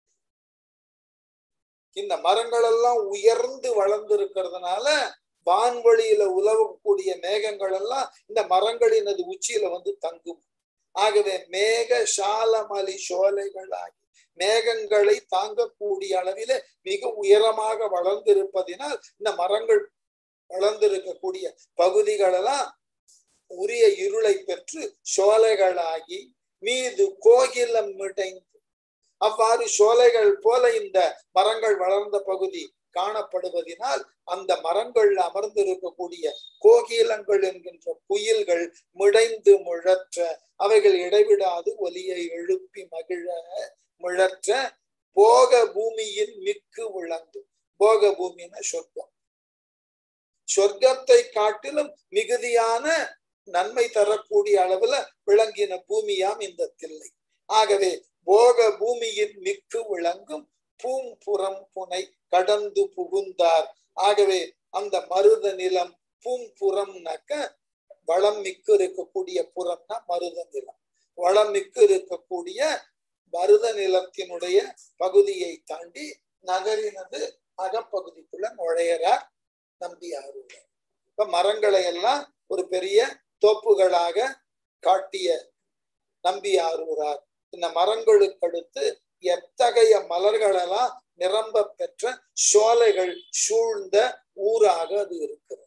இந்த மரங்கள் எல்லாம் உயர்ந்து வளர்ந்து இருக்கிறதுனால வான்வழியில உலவக்கூடிய மேகங்கள் எல்லாம் இந்த மரங்களினது உச்சியில வந்து தங்கும் ஆகவே மேக சாலமலி சோலைகள் ஆகி மேகங்களை தாங்கக்கூடிய அளவில மிக உயரமாக வளர்ந்திருப்பதினால் இந்த மரங்கள் வளர்ந்திருக்கக்கூடிய பகுதிகளெல்லாம் உரிய இருளை பெற்று சோலைகளாகி மீது கோகிலம் மிடைந்து அவ்வாறு சோலைகள் போல இந்த மரங்கள் வளர்ந்த பகுதி காணப்படுவதினால் அந்த மரங்கள்ல அமர்ந்திருக்கக்கூடிய கோகிலங்கள் என்கின்ற குயில்கள் மிடைந்து முழற்ற அவைகள் இடைவிடாது ஒலியை எழுப்பி மகிழ முழற்ற போக பூமியின் மிக்கு விளங்கு போக பூமின்னா சொர்க்கம் சொர்க்கத்தை காட்டிலும் மிகுதியான நன்மை தரக்கூடிய அளவுல விளங்கின பூமியாம் இந்த தில்லை ஆகவே போக பூமியின் மிக்கு விளங்கும் பூம்புறம் புனை கடந்து புகுந்தார் ஆகவே அந்த மருத நிலம் பூம்புறம்னாக்க வளம் மிக்கு இருக்கக்கூடிய புறம்னா மருத நிலம் வளம் மிக்கு இருக்கக்கூடிய மருத நிலத்தினுடைய பகுதியை தாண்டி நகரினது அகப்பகுதிக்குள்ள நுழையறார் நம்பி ஆறுவார் இப்ப மரங்களை எல்லாம் ஒரு பெரிய தோப்புகளாக காட்டிய நம்பி ஆறுகிறார் இந்த மரங்களுக்கு அடுத்து எத்தகைய மலர்களெல்லாம் நிரம்ப பெற்ற சோலைகள் சூழ்ந்த ஊராக அது இருக்கிறது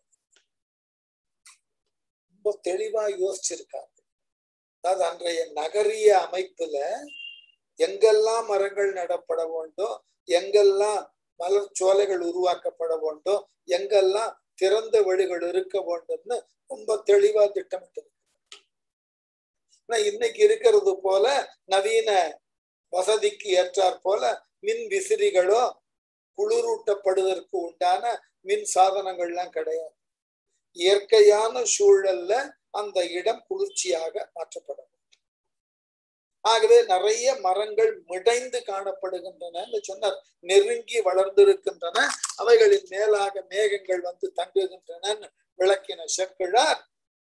ரொம்ப தெளிவா யோசிச்சிருக்காங்க அதாவது அன்றைய நகரிய அமைப்புல எங்கெல்லாம் மரங்கள் நடப்பட வேண்டும் எங்கெல்லாம் மலர் சோலைகள் உருவாக்கப்பட வேண்டும் எங்கெல்லாம் திறந்த வழிகள் இருக்க வேண்டும்னு ரொம்ப தெளிவா திட்டமிட்டு இன்னைக்கு இருக்கிறது போல நவீன வசதிக்கு ஏற்றாற் போல மின் விசிறிகளோ குளிரூட்டப்படுவதற்கு உண்டான மின் சாதனங்கள்லாம் கிடையாது இயற்கையான சூழல்ல அந்த இடம் குளிர்ச்சியாக மாற்றப்படும் ஆகவே நிறைய மரங்கள் மிடைந்து காணப்படுகின்றன சொன்னார் நெருங்கி வளர்ந்திருக்கின்றன அவைகளின் மேலாக மேகங்கள் வந்து தங்குகின்றன விளக்கின செக்கிழார்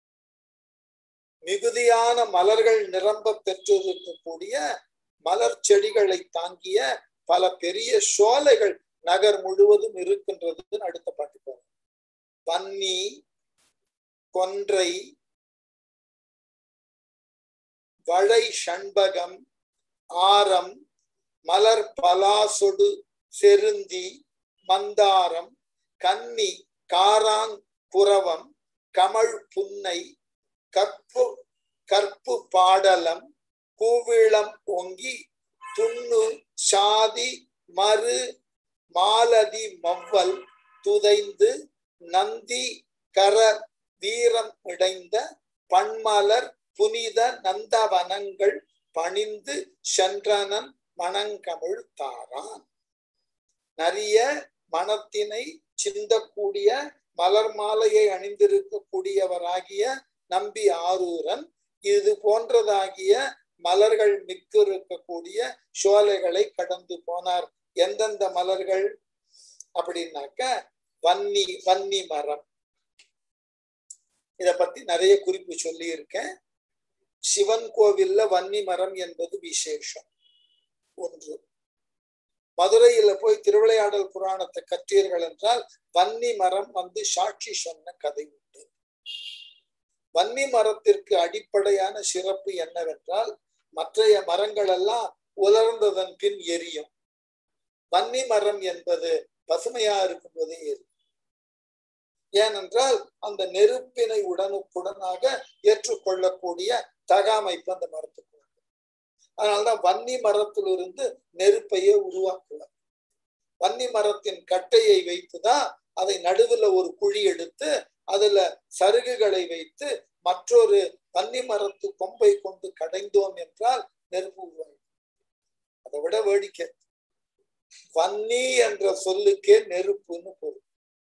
மிகுதியான மலர்கள் நிரம்ப பெற்றிருக்கக்கூடிய மலர் செடிகளை தாங்கிய பல பெரிய சோலைகள் நகர் முழுவதும் இருக்கின்றதுன்னு அடுத்த பாட்டு போறோம் வன்னி கொன்றை வளை சண்பகம் ஆரம் மலர் பலாசொடு செருந்தி மந்தாரம் கன்னி காராங் புறவம் கமழ் புன்னை கற்பு கற்பு பாடலம் கூவிளம் ஓங்கி துண்ணு சாதி மறு மாலதி மவ்வல் துதைந்து நந்தி கர வீரம் இடைந்த பன்மலர் புனித நந்தவனங்கள் பணிந்து சென்றனன் மணங்கமிழ் தாரான் நிறைய மனத்தினை சிந்தக்கூடிய மலர் மாலையை அணிந்திருக்கக்கூடியவராகிய நம்பி ஆரூரன் இது போன்றதாகிய மலர்கள் மிக்கு இருக்கக்கூடிய சோலைகளை கடந்து போனார் எந்தெந்த மலர்கள் அப்படின்னாக்க வன்னி வன்னி மரம் இத பத்தி நிறைய குறிப்பு சொல்லி இருக்கேன் சிவன் கோவில்ல வன்னி மரம் என்பது விசேஷம் ஒன்று மதுரையில போய் திருவிளையாடல் புராணத்தை கற்றீர்கள் என்றால் வன்னி மரம் வந்து சாட்சி சொன்ன கதை உண்டு வன்னி மரத்திற்கு அடிப்படையான சிறப்பு என்னவென்றால் மற்றைய மரங்கள் எல்லாம் உலர்ந்ததன் பின் எரியும் வன்னி மரம் என்பது பசுமையா இருக்கும்போதே எரியும் ஏனென்றால் அந்த நெருப்பினை உடனுக்குடனாக ஏற்றுக்கொள்ளக்கூடிய தகாமைப்பு அந்த மரத்துக்கு உண்டு அதனால்தான் வன்னி மரத்திலிருந்து நெருப்பையே உருவாக்குவார் வன்னி மரத்தின் கட்டையை வைத்துதான் அதை நடுவுல ஒரு குழி எடுத்து அதுல சருகுகளை வைத்து மற்றொரு வன்னி மரத்து கொம்பை கொண்டு கடைந்தோம் என்றால் நெருப்பு உருவாகும் அதை விட வேடிக்கை வன்னி என்ற சொல்லுக்கே நெருப்புன்னு பொருள்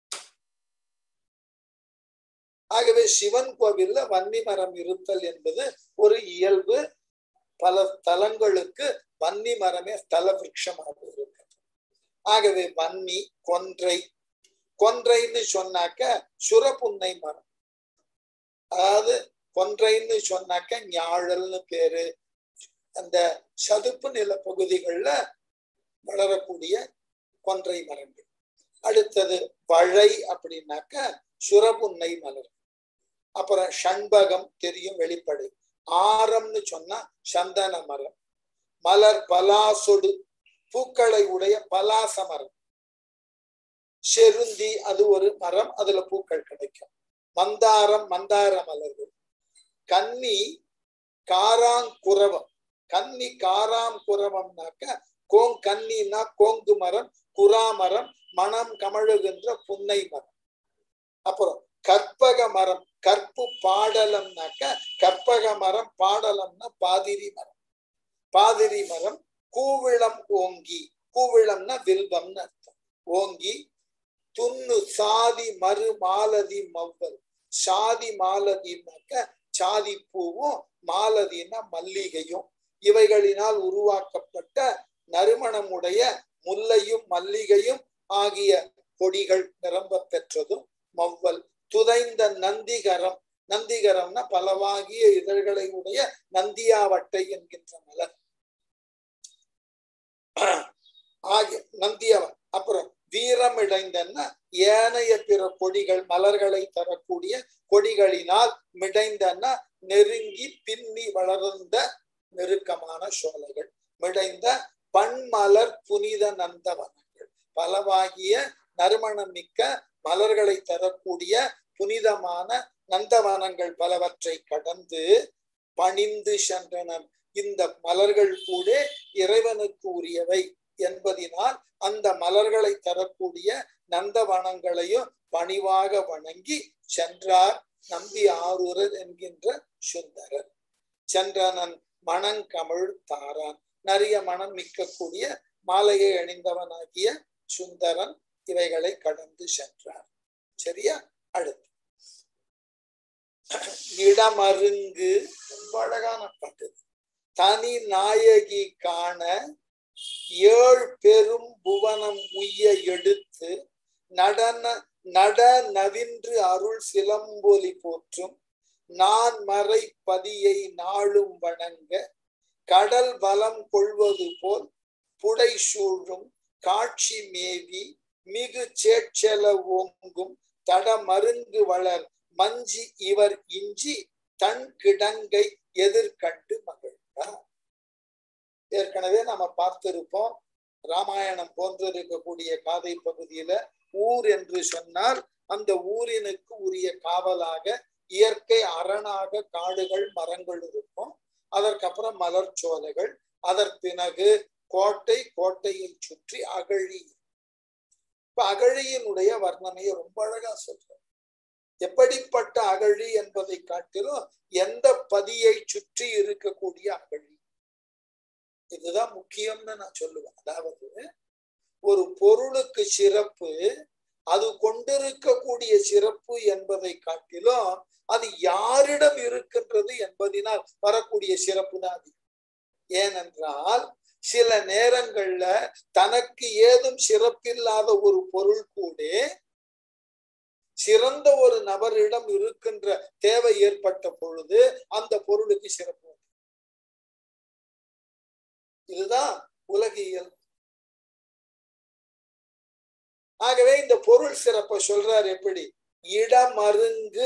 ஆகவே சிவன் கோவில்ல வன்னி மரம் இருத்தல் என்பது ஒரு இயல்பு பல தலங்களுக்கு வன்னி மரமே ஸ்தல விரட்சமாக இருக்கிறது ஆகவே வன்னி கொன்றை கொன்றைன்னு சொன்னாக்க சுரப்புன்னை மரம் அதாவது கொன்றைன்னு சொன்னாக்க ஞாழல்னு பேரு அந்த சதுப்பு நில பகுதிகள்ல வளரக்கூடிய கொன்றை மரங்கள் அடுத்தது வழை அப்படின்னாக்க சுரபுன்னை மலர் அப்புறம் ஷண்பகம் தெரியும் வெளிப்படை ஆரம்னு சொன்னா சந்தன மரம் மலர் பலாசொடு பூக்களை உடைய பலாச மரம் செருந்தி அது ஒரு மரம் அதுல பூக்கள் கிடைக்கும் மந்தாரம் மந்தார மலர்கள் கன்னி காராங்குரவம் கன்னி காராங்குரவம்னாக்க கோங் கன்னின்னா கோங்கு மரம் குரா மரம் மனம் கமழுகின்ற புன்னை மரம் அப்புறம் கற்பக மரம் கற்பு பாடலம்னாக்க கற்பக மரம் பாடலம்னா பாதிரி மரம் பாதிரி மரம் கூவிளம் ஓங்கி கூவிளம்னா வில்வம்னு அர்த்தம் ஓங்கி துண்ணு சாதி மறு மாலதி மவ்வல் சாதி மாலதினாக்க சாதி பூவும் மாலதினா மல்லிகையும் இவைகளினால் உருவாக்கப்பட்ட நறுமணமுடைய முல்லையும் மல்லிகையும் ஆகிய கொடிகள் நிரம்ப பெற்றதும் மவ்வல் துதைந்த நந்திகரம் நந்திகரம்னா பலவாகிய இதழ்களை உடைய நந்தியாவட்டை என்கின்ற மலர் ஆகிய நந்தியாவன் அப்புறம் வீரம் இடைந்தன்னா ஏனைய பிற கொடிகள் மலர்களை தரக்கூடிய கொடிகளினால் மிடைந்தன்னா நெருங்கி பின்னி வளர்ந்த நெருக்கமான சோலைகள் மிடைந்த பன்மலர் புனித நந்தவனங்கள் பலவாகிய நறுமணம் மிக்க மலர்களை தரக்கூடிய புனிதமான நந்தவனங்கள் பலவற்றை கடந்து பணிந்து சென்றனன் இந்த மலர்கள் கூட இறைவனுக்கு உரியவை என்பதினால் அந்த மலர்களை தரக்கூடிய நந்தவனங்களையும் பணிவாக வணங்கி சென்றார் நம்பி ஆரூரர் என்கின்ற சுந்தரர் சென்றனன் மணங்கமிழ் தாரான் நிறைய மனம் மிக்கக்கூடிய மாலையை அணிந்தவனாகிய சுந்தரன் இவைகளை கடந்து சென்றார் சரியா அடுத்து இடமருங்கு ரொம்ப அழகான பாட்டு தனி நாயகி காண ஏழ் பெரும் புவனம் உய்ய எடுத்து நடன நட நவின்று அருள் சிலம்பொலி போற்றும் நான் மறை பதியை நாளும் வணங்க கடல் பலம் கொள்வது போல் புடை சூழும் காட்சி மேவி மிகு சேட்செல ஓங்கும் தடமருங்கு வளர் மஞ்சி இவர் இஞ்சி தன் கிடங்கை எதிர்கண்டு மகிழ்ந்தார் ஏற்கனவே நம்ம பார்த்திருப்போம் ராமாயணம் போன்று இருக்கக்கூடிய காதை பகுதியில ஊர் என்று சொன்னால் அந்த ஊரினுக்கு உரிய காவலாக இயற்கை அரணாக காடுகள் மரங்கள் இருக்கும் அதற்கப்புறம் மலர் சோலைகள் அதற்பினகு கோட்டை கோட்டையை சுற்றி அகழி இப்ப அகழியினுடைய வர்ணனையை ரொம்ப அழகா சொல்றேன் எப்படிப்பட்ட அகழி என்பதை காட்டிலும் எந்த பதியை சுற்றி இருக்கக்கூடிய அகழி இதுதான் முக்கியம்னு நான் சொல்லுவேன் அதாவது ஒரு பொருளுக்கு சிறப்பு அது கொண்டிருக்கக்கூடிய சிறப்பு என்பதை காட்டிலும் அது யாரிடம் இருக்கின்றது என்பதினால் வரக்கூடிய சிறப்பு தான் அது ஏனென்றால் சில நேரங்கள்ல தனக்கு ஏதும் சிறப்பில்லாத ஒரு பொருள் கூட சிறந்த ஒரு நபரிடம் இருக்கின்ற தேவை ஏற்பட்ட பொழுது அந்த பொருளுக்கு சிறப்பு இதுதான் உலகியல் ஆகவே இந்த பொருள் சிறப்ப சொல்றார் எப்படி இடமருங்கு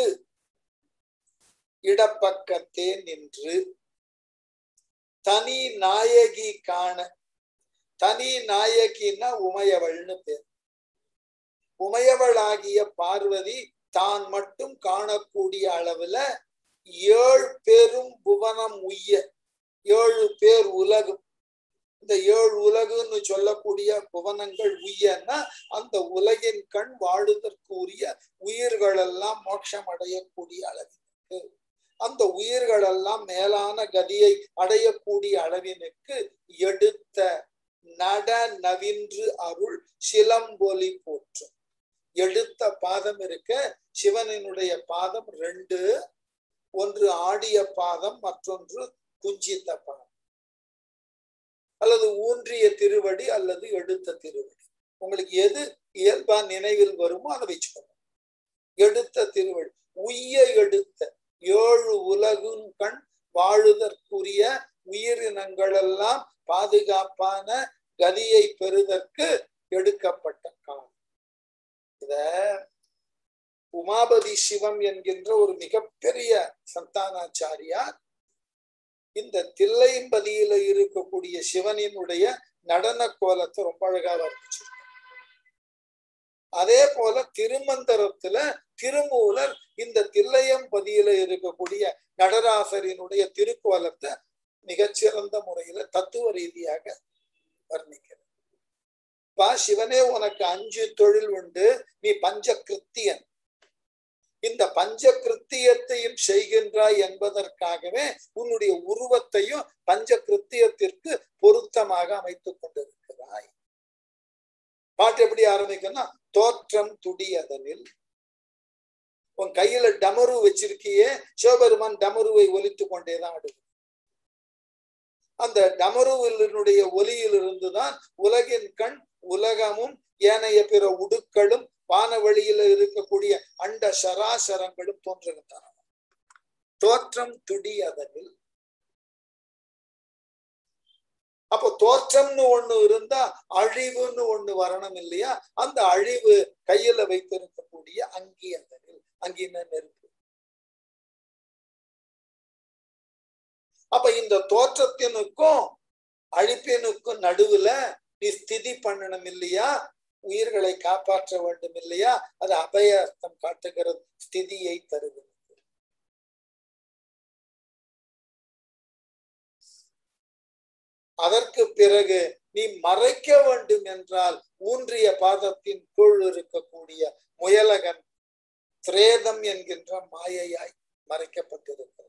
இடப்பக்கத்தே நின்று தனி நாயகி காண தனி நாயகின்னா உமையவள்னு பேர் உமையவளாகிய பார்வதி தான் மட்டும் காணக்கூடிய அளவுல ஏழு பேரும் புவனம் உய்ய ஏழு பேர் உலகம் இந்த ஏழு உலகுன்னு சொல்லக்கூடிய புவனங்கள் உய்யன்னா அந்த உலகின் கண் வாழுதற்கு உரிய உயிர்கள் எல்லாம் மோட்சம் அடையக்கூடிய அளவிற்கு அந்த உயிர்கள் எல்லாம் மேலான கதியை அடையக்கூடிய அளவினுக்கு எடுத்த நட நவின்று அருள் சிலம்பொலி போற்றும் எடுத்த பாதம் இருக்க சிவனினுடைய பாதம் ரெண்டு ஒன்று ஆடிய பாதம் மற்றொன்று குஞ்சித்த பாதம் அல்லது ஊன்றிய திருவடி அல்லது எடுத்த திருவடி உங்களுக்கு எது இயல்பா நினைவில் வருமோ அதை வச்சுக்கோங்க எடுத்த திருவடி உய்ய எடுத்த ஏழு உலகும் கண் வாழுதற்குரிய உயிரினங்கள் எல்லாம் பாதுகாப்பான கதியை பெறுதற்கு எடுக்கப்பட்ட காலம் இத உமாபதி சிவம் என்கின்ற ஒரு மிகப்பெரிய சந்தானாச்சாரியார் இந்த தில்லைம்பதியில இருக்கக்கூடிய சிவனினுடைய நடன கோலத்தை ரொம்ப அழகா வர்ணிச்சு அதே போல திருமந்தரத்துல திருமூலர் இந்த தில்லையம்பதியில இருக்கக்கூடிய நடராசரினுடைய திருக்கோலத்தை மிகச்சிறந்த முறையில தத்துவ ரீதியாக வர்ணிக்கிறார் பா சிவனே உனக்கு அஞ்சு தொழில் உண்டு நீ பஞ்ச கிருத்தியன் இந்த பஞ்ச கிருத்தியத்தையும் செய்கின்றாய் என்பதற்காகவே உன்னுடைய உருவத்தையும் பஞ்ச கிருத்தியத்திற்கு பொருத்தமாக அமைத்துக் கொண்டிருக்கிறாய் பாட்டு எப்படி ஆரம்பிக்கும்னா தோற்றம் துடியதனில் உன் கையில டமரு வச்சிருக்கியே சிவபெருமான் டமருவை ஒலித்து கொண்டேதான் ஆடுது அந்த டமருவினுடைய ஒலியிலிருந்துதான் உலகின் கண் உலகமும் ஏனைய பிற உடுக்களும் வானவெளியில இருக்கக்கூடிய அண்ட சராசரங்களும் தோன்றுகின்றன தோற்றம் துடி அதனில் அப்போ தோற்றம்னு ஒண்ணு இருந்தா அழிவுன்னு ஒண்ணு வரணும் இல்லையா அந்த அழிவு கையில வைத்திருக்கக்கூடிய அங்கி அதனில் அங்கின நெருப்பு அப்ப இந்த தோற்றத்தினுக்கும் அழிப்பினுக்கும் நடுவுல நீ ஸ்திதி பண்ணணும் இல்லையா உயிர்களை காப்பாற்ற வேண்டும் இல்லையா அது அபய அர்த்தம் காட்டுகிறது ஸ்திதியை தருகிறது அதற்கு பிறகு நீ மறைக்க வேண்டும் என்றால் ஊன்றிய பாதத்தின் கீழ் இருக்கக்கூடிய முயலகன் திரேதம் என்கின்ற மாயையாய் மறைக்கப்பட்டிருக்கிறது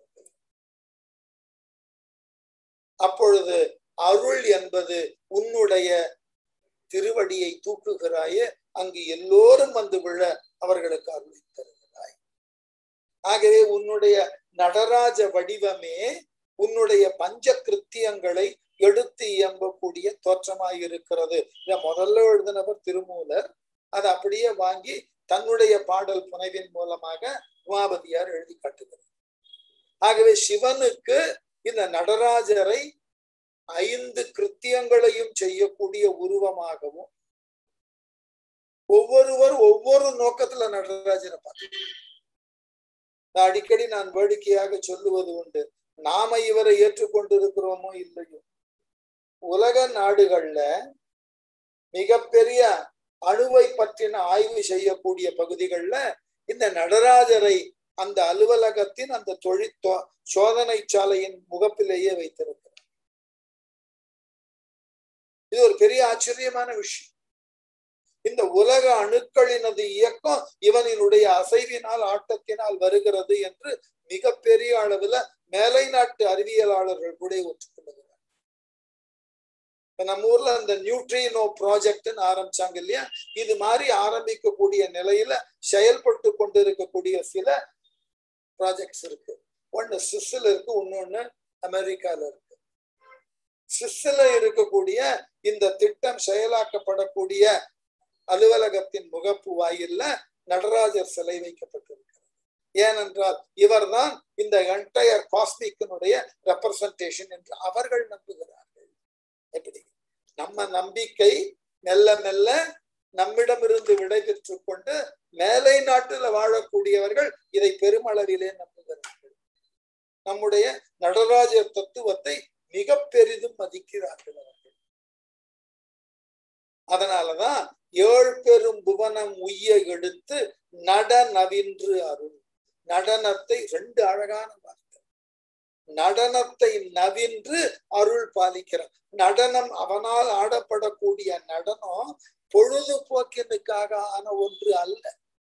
அப்பொழுது அருள் என்பது உன்னுடைய திருவடியை தூக்குகிறாயே அங்கு எல்லோரும் வந்து விழ அவர்களுக்கு அருளை தருகிறாய் ஆகவே உன்னுடைய நடராஜ வடிவமே உன்னுடைய பஞ்ச கிருத்தியங்களை எடுத்து இயம்பக்கூடிய தோற்றமாய் இருக்கிறது இத முதல்ல எழுதினவர் திருமூலர் அதை அப்படியே வாங்கி தன்னுடைய பாடல் புனைவின் மூலமாக உமாபதியார் எழுதி காட்டுகிறார் ஆகவே சிவனுக்கு இந்த நடராஜரை ஐந்து கிருத்தியங்களையும் செய்யக்கூடிய உருவமாகவும் ஒவ்வொருவர் ஒவ்வொரு நோக்கத்துல நடராஜனை பார்த்து அடிக்கடி நான் வேடிக்கையாக சொல்லுவது உண்டு நாம இவரை ஏற்றுக்கொண்டிருக்கிறோமோ இல்லையோ உலக நாடுகள்ல மிகப்பெரிய அணுவை பற்றின ஆய்வு செய்யக்கூடிய பகுதிகள்ல இந்த நடராஜரை அந்த அலுவலகத்தின் அந்த தொழில் சோதனை சாலையின் முகப்பிலேயே வைத்திருக்கிறார் இது ஒரு பெரிய ஆச்சரியமான விஷயம் இந்த உலக அணுக்களினது இயக்கம் இவனினுடைய அசைவினால் ஆட்டத்தினால் வருகிறது என்று மிகப்பெரிய அளவுல மேலை நாட்டு அறிவியலாளர்கள் கூட ஒற்றுக்கொள்ளுகிறார் நம்ம ஊர்ல அந்த நியூட்ரினோ ப்ராஜெக்ட்னு ஆரம்பிச்சாங்க இல்லையா இது மாதிரி ஆரம்பிக்கக்கூடிய நிலையில செயல்பட்டு கொண்டு இருக்கக்கூடிய சில ப்ராஜெக்ட்ஸ் இருக்கு ஒன்னு சுவிஸ்ல இருக்கு இன்னொன்னு அமெரிக்கால இருக்கு சுவிஸ்ல இருக்கக்கூடிய இந்த திட்டம் செயலாக்கப்படக்கூடிய அலுவலகத்தின் முகப்பு வாயில்ல நடராஜர் சிலை வைக்கப்பட்டிருக்கிறது ஏனென்றால் இவர்தான் இந்த என்டையர் காஸ்மிக்கினுடைய ரெப்ரசன்டேஷன் என்று அவர்கள் நம்புகிறார்கள் எப்படி நம்ம நம்பிக்கை மெல்ல மெல்ல நம்மிடமிருந்து விடை பெற்றுக் கொண்டு மேலை நாட்டுல வாழக்கூடியவர்கள் இதை பெருமளவிலே நம்புகிறார்கள் நம்முடைய நடராஜர் தத்துவத்தை மிக பெரிதும் மதிக்கிறார்கள் அவர்கள் அதனாலதான் ஏழ் பெரும் புவனம் உய்ய எடுத்து நட நவின்று அருள் நடனத்தை ரெண்டு அழகான வார்த்தை நடனத்தை நவின்று அருள் பாலிக்கிறான் நடனம் அவனால் ஆடப்படக்கூடிய நடனம் பொழுதுபோக்கினுக்காக ஆன ஒன்று அல்ல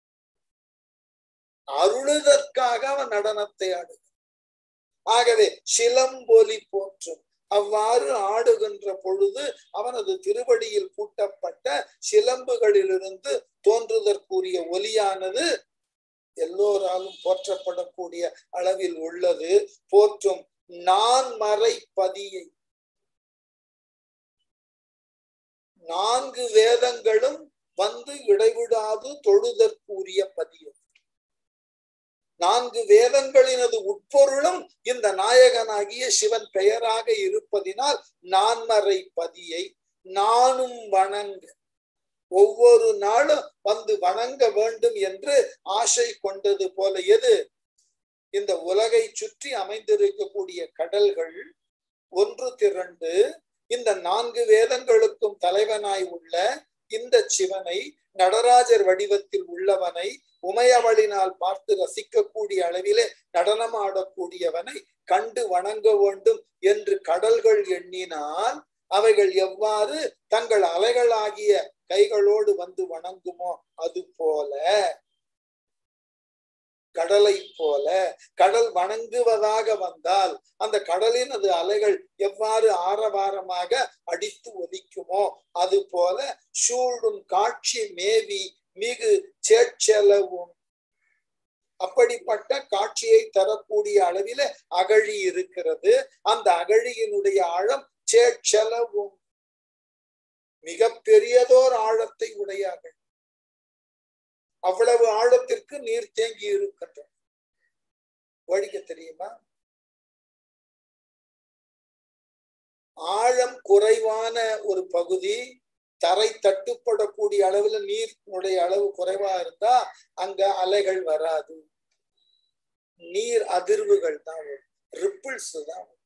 அருளுதற்காக அவன் நடனத்தை ஆடு ஆகவே சிலம்பொலி போற்றும் அவ்வாறு ஆடுகின்ற பொழுது அவனது திருவடியில் பூட்டப்பட்ட சிலம்புகளிலிருந்து தோன்றுதற்குரிய ஒலியானது எல்லோராலும் போற்றப்படக்கூடிய அளவில் உள்ளது போற்றும் நான் மறை பதியை நான்கு வேதங்களும் வந்து இடைவிடாது தொழுதற்குரிய பதியம் நான்கு வேதங்களினது உட்பொருளும் இந்த நாயகனாகிய சிவன் பெயராக இருப்பதினால் நான்மறை பதியை நானும் வணங்க ஒவ்வொரு நாளும் வந்து வணங்க வேண்டும் என்று ஆசை கொண்டது போல எது இந்த உலகை சுற்றி அமைந்திருக்கக்கூடிய கடல்கள் ஒன்று திரண்டு இந்த நான்கு வேதங்களுக்கும் தலைவனாய் உள்ள இந்த சிவனை நடராஜர் வடிவத்தில் உள்ளவனை உமையவளினால் பார்த்து ரசிக்கக்கூடிய அளவிலே நடனமாடக்கூடியவனை கண்டு வணங்க வேண்டும் என்று கடல்கள் எண்ணினால் அவைகள் எவ்வாறு தங்கள் அலைகளாகிய கைகளோடு வந்து வணங்குமோ அது போல கடலை போல கடல் வணங்குவதாக வந்தால் அந்த கடலின் அது அலைகள் எவ்வாறு ஆரவாரமாக அடித்து ஒலிக்குமோ அது போல சூழும் காட்சி மேவி மிகு சேட்செலவும் அப்படிப்பட்ட காட்சியை தரக்கூடிய அளவில அகழி இருக்கிறது அந்த அகழியினுடைய ஆழம் சேட்செலவும் மிக பெரியதோர் ஆழத்தை உடையார்கள் அவ்வளவு ஆழத்திற்கு நீர் தேங்கி இருக்கின்றன வழிக்க தெரியுமா ஆழம் குறைவான ஒரு பகுதி தரை தட்டுப்படக்கூடிய அளவுல நீரினுடைய அளவு குறைவா இருந்தா அங்க அலைகள் வராது நீர் அதிர்வுகள் தான் வரும் ரிப்பிள்ஸ் தான் வரும்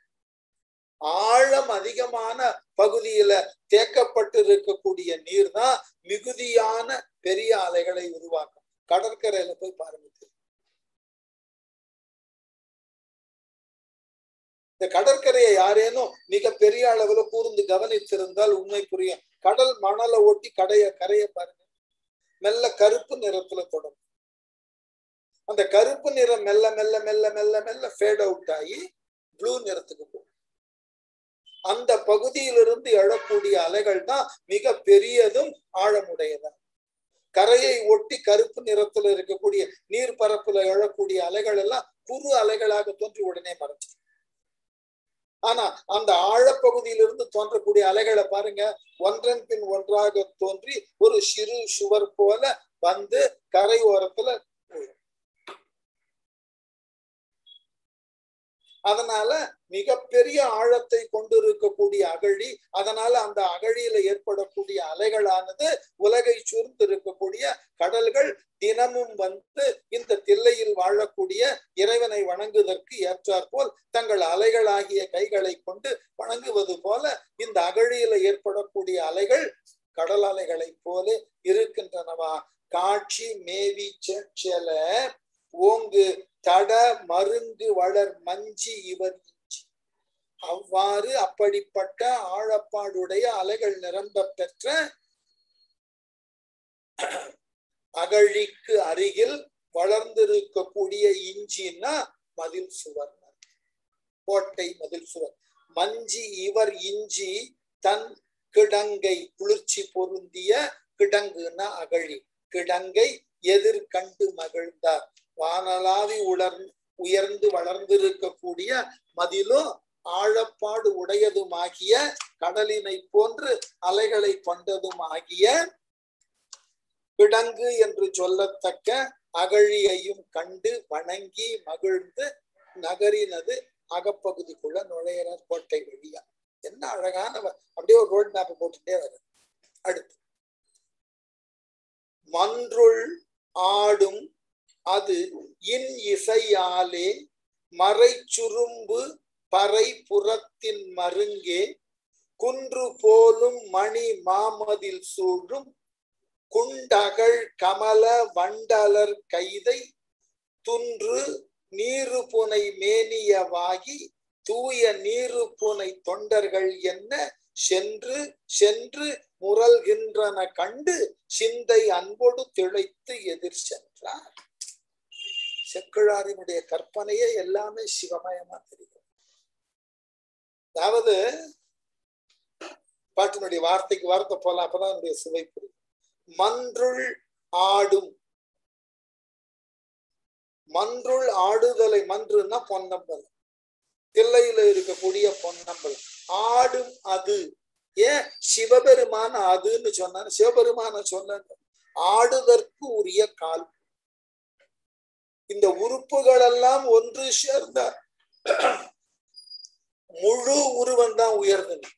ஆழம் அதிகமான பகுதியில தேக்கப்பட்டு இருக்கக்கூடிய நீர் தான் மிகுதியான பெரிய அலைகளை உருவாக்கும் கடற்கரையில போய் பாருங்க இந்த கடற்கரையை யாரேனும் மிக பெரிய அளவுல கூர்ந்து கவனித்திருந்தால் உண்மை புரியும் கடல் மணலை ஒட்டி கடைய கரையை பாருங்க மெல்ல கருப்பு நிறத்துல தொடரும் அந்த கருப்பு நிறம் மெல்ல மெல்ல மெல்ல மெல்ல மெல்ல ஃபேட் அவுட் ஆகி ப்ளூ நிறத்துக்கு போகும் அந்த பகுதியிலிருந்து எழக்கூடிய அலைகள் தான் மிக பெரியதும் ஆழமுடையதும் கரையை ஒட்டி கருப்பு நிறத்துல இருக்கக்கூடிய நீர் பரப்புல எழக்கூடிய அலைகள் எல்லாம் குறு அலைகளாக தோன்றி உடனே மறைஞ்சு ஆனா அந்த ஆழப்பகுதியிலிருந்து தோன்றக்கூடிய அலைகளை பாருங்க ஒன்றன் பின் ஒன்றாக தோன்றி ஒரு சிறு சுவர் போல வந்து கரை ஓரத்துல அதனால மிகப்பெரிய ஆழத்தை கொண்டிருக்கக்கூடிய அகழி அதனால அந்த அகழியில ஏற்படக்கூடிய அலைகளானது உலகை சூழ்ந்து இருக்கக்கூடிய கடல்கள் தினமும் வந்து இந்த தில்லையில் வாழக்கூடிய இறைவனை வணங்குவதற்கு ஏற்றாற்போல் தங்கள் அலைகளாகிய கைகளை கொண்டு வணங்குவது போல இந்த அகழியில ஏற்படக்கூடிய அலைகள் கடல் அலைகளை போல இருக்கின்றனவா காட்சி மேவி செல ஓங்கு தட மருங்கு வளர் மஞ்சி இவர் இஞ்சி அவ்வாறு அப்படிப்பட்ட ஆழப்பாடுடைய அலைகள் நிரம்ப பெற்ற அகழிக்கு அருகில் வளர்ந்திருக்கக்கூடிய இஞ்சின்னா மதில் சுவர் கோட்டை மதில் சுவர் மஞ்சி இவர் இஞ்சி தன் கிடங்கை குளிர்ச்சி பொருந்திய கிடங்குன்னா அகழி கிடங்கை எதிர் கண்டு மகிழ்ந்தார் வானலாவி உலர் உயர்ந்து வளர்ந்திருக்கக்கூடிய மதிலும் ஆழப்பாடு உடையதுமாகிய கடலினை போன்று அலைகளை கொண்டதும் ஆகிய கிடங்கு என்று சொல்லத்தக்க அகழியையும் கண்டு வணங்கி மகிழ்ந்து நகரினது அகப்பகுதிக்குள்ள நுழையிறார் கோட்டை வழியா என்ன அழகான அப்படியே ஒரு ரோட் மேப் போட்டுட்டே வருது அடுத்து மன்றுள் ஆடும் அது இன் இசையாலே மறை சுரும்பு பறை புறத்தின் மருங்கே குன்று போலும் மணி மாமதில் சூழும் குண்டகழ் கமல வண்டலர் கைதை துன்று நீரு புனை மேனியவாகி தூய நீரு புனை தொண்டர்கள் என்ன சென்று சென்று முரல்கின்றன கண்டு சிந்தை அன்போடு திளைத்து எதிர் சென்றார் செக்கிழாரினுடைய கற்பனையே எல்லாமே சிவமயமா தெரியும் அதாவது பாட்டினுடைய வார்த்தைக்கு வார்த்தை போல அப்பதான் என்னுடைய சுவை புரியும் மன்றுள் ஆடும் மன்றுள் ஆடுதலை மன்றுன்னா பொன்னம்பலம் தில்லையில இருக்கக்கூடிய பொன்னம்பலம் ஆடும் அது ஏன் சிவபெருமான அதுன்னு சொன்ன சிவபெருமான சொன்ன ஆடுதற்கு உரிய கால் இந்த உறுப்புகள் எல்லாம் ஒன்று சேர்ந்த முழு உருவம் தான் உயர்ந்தது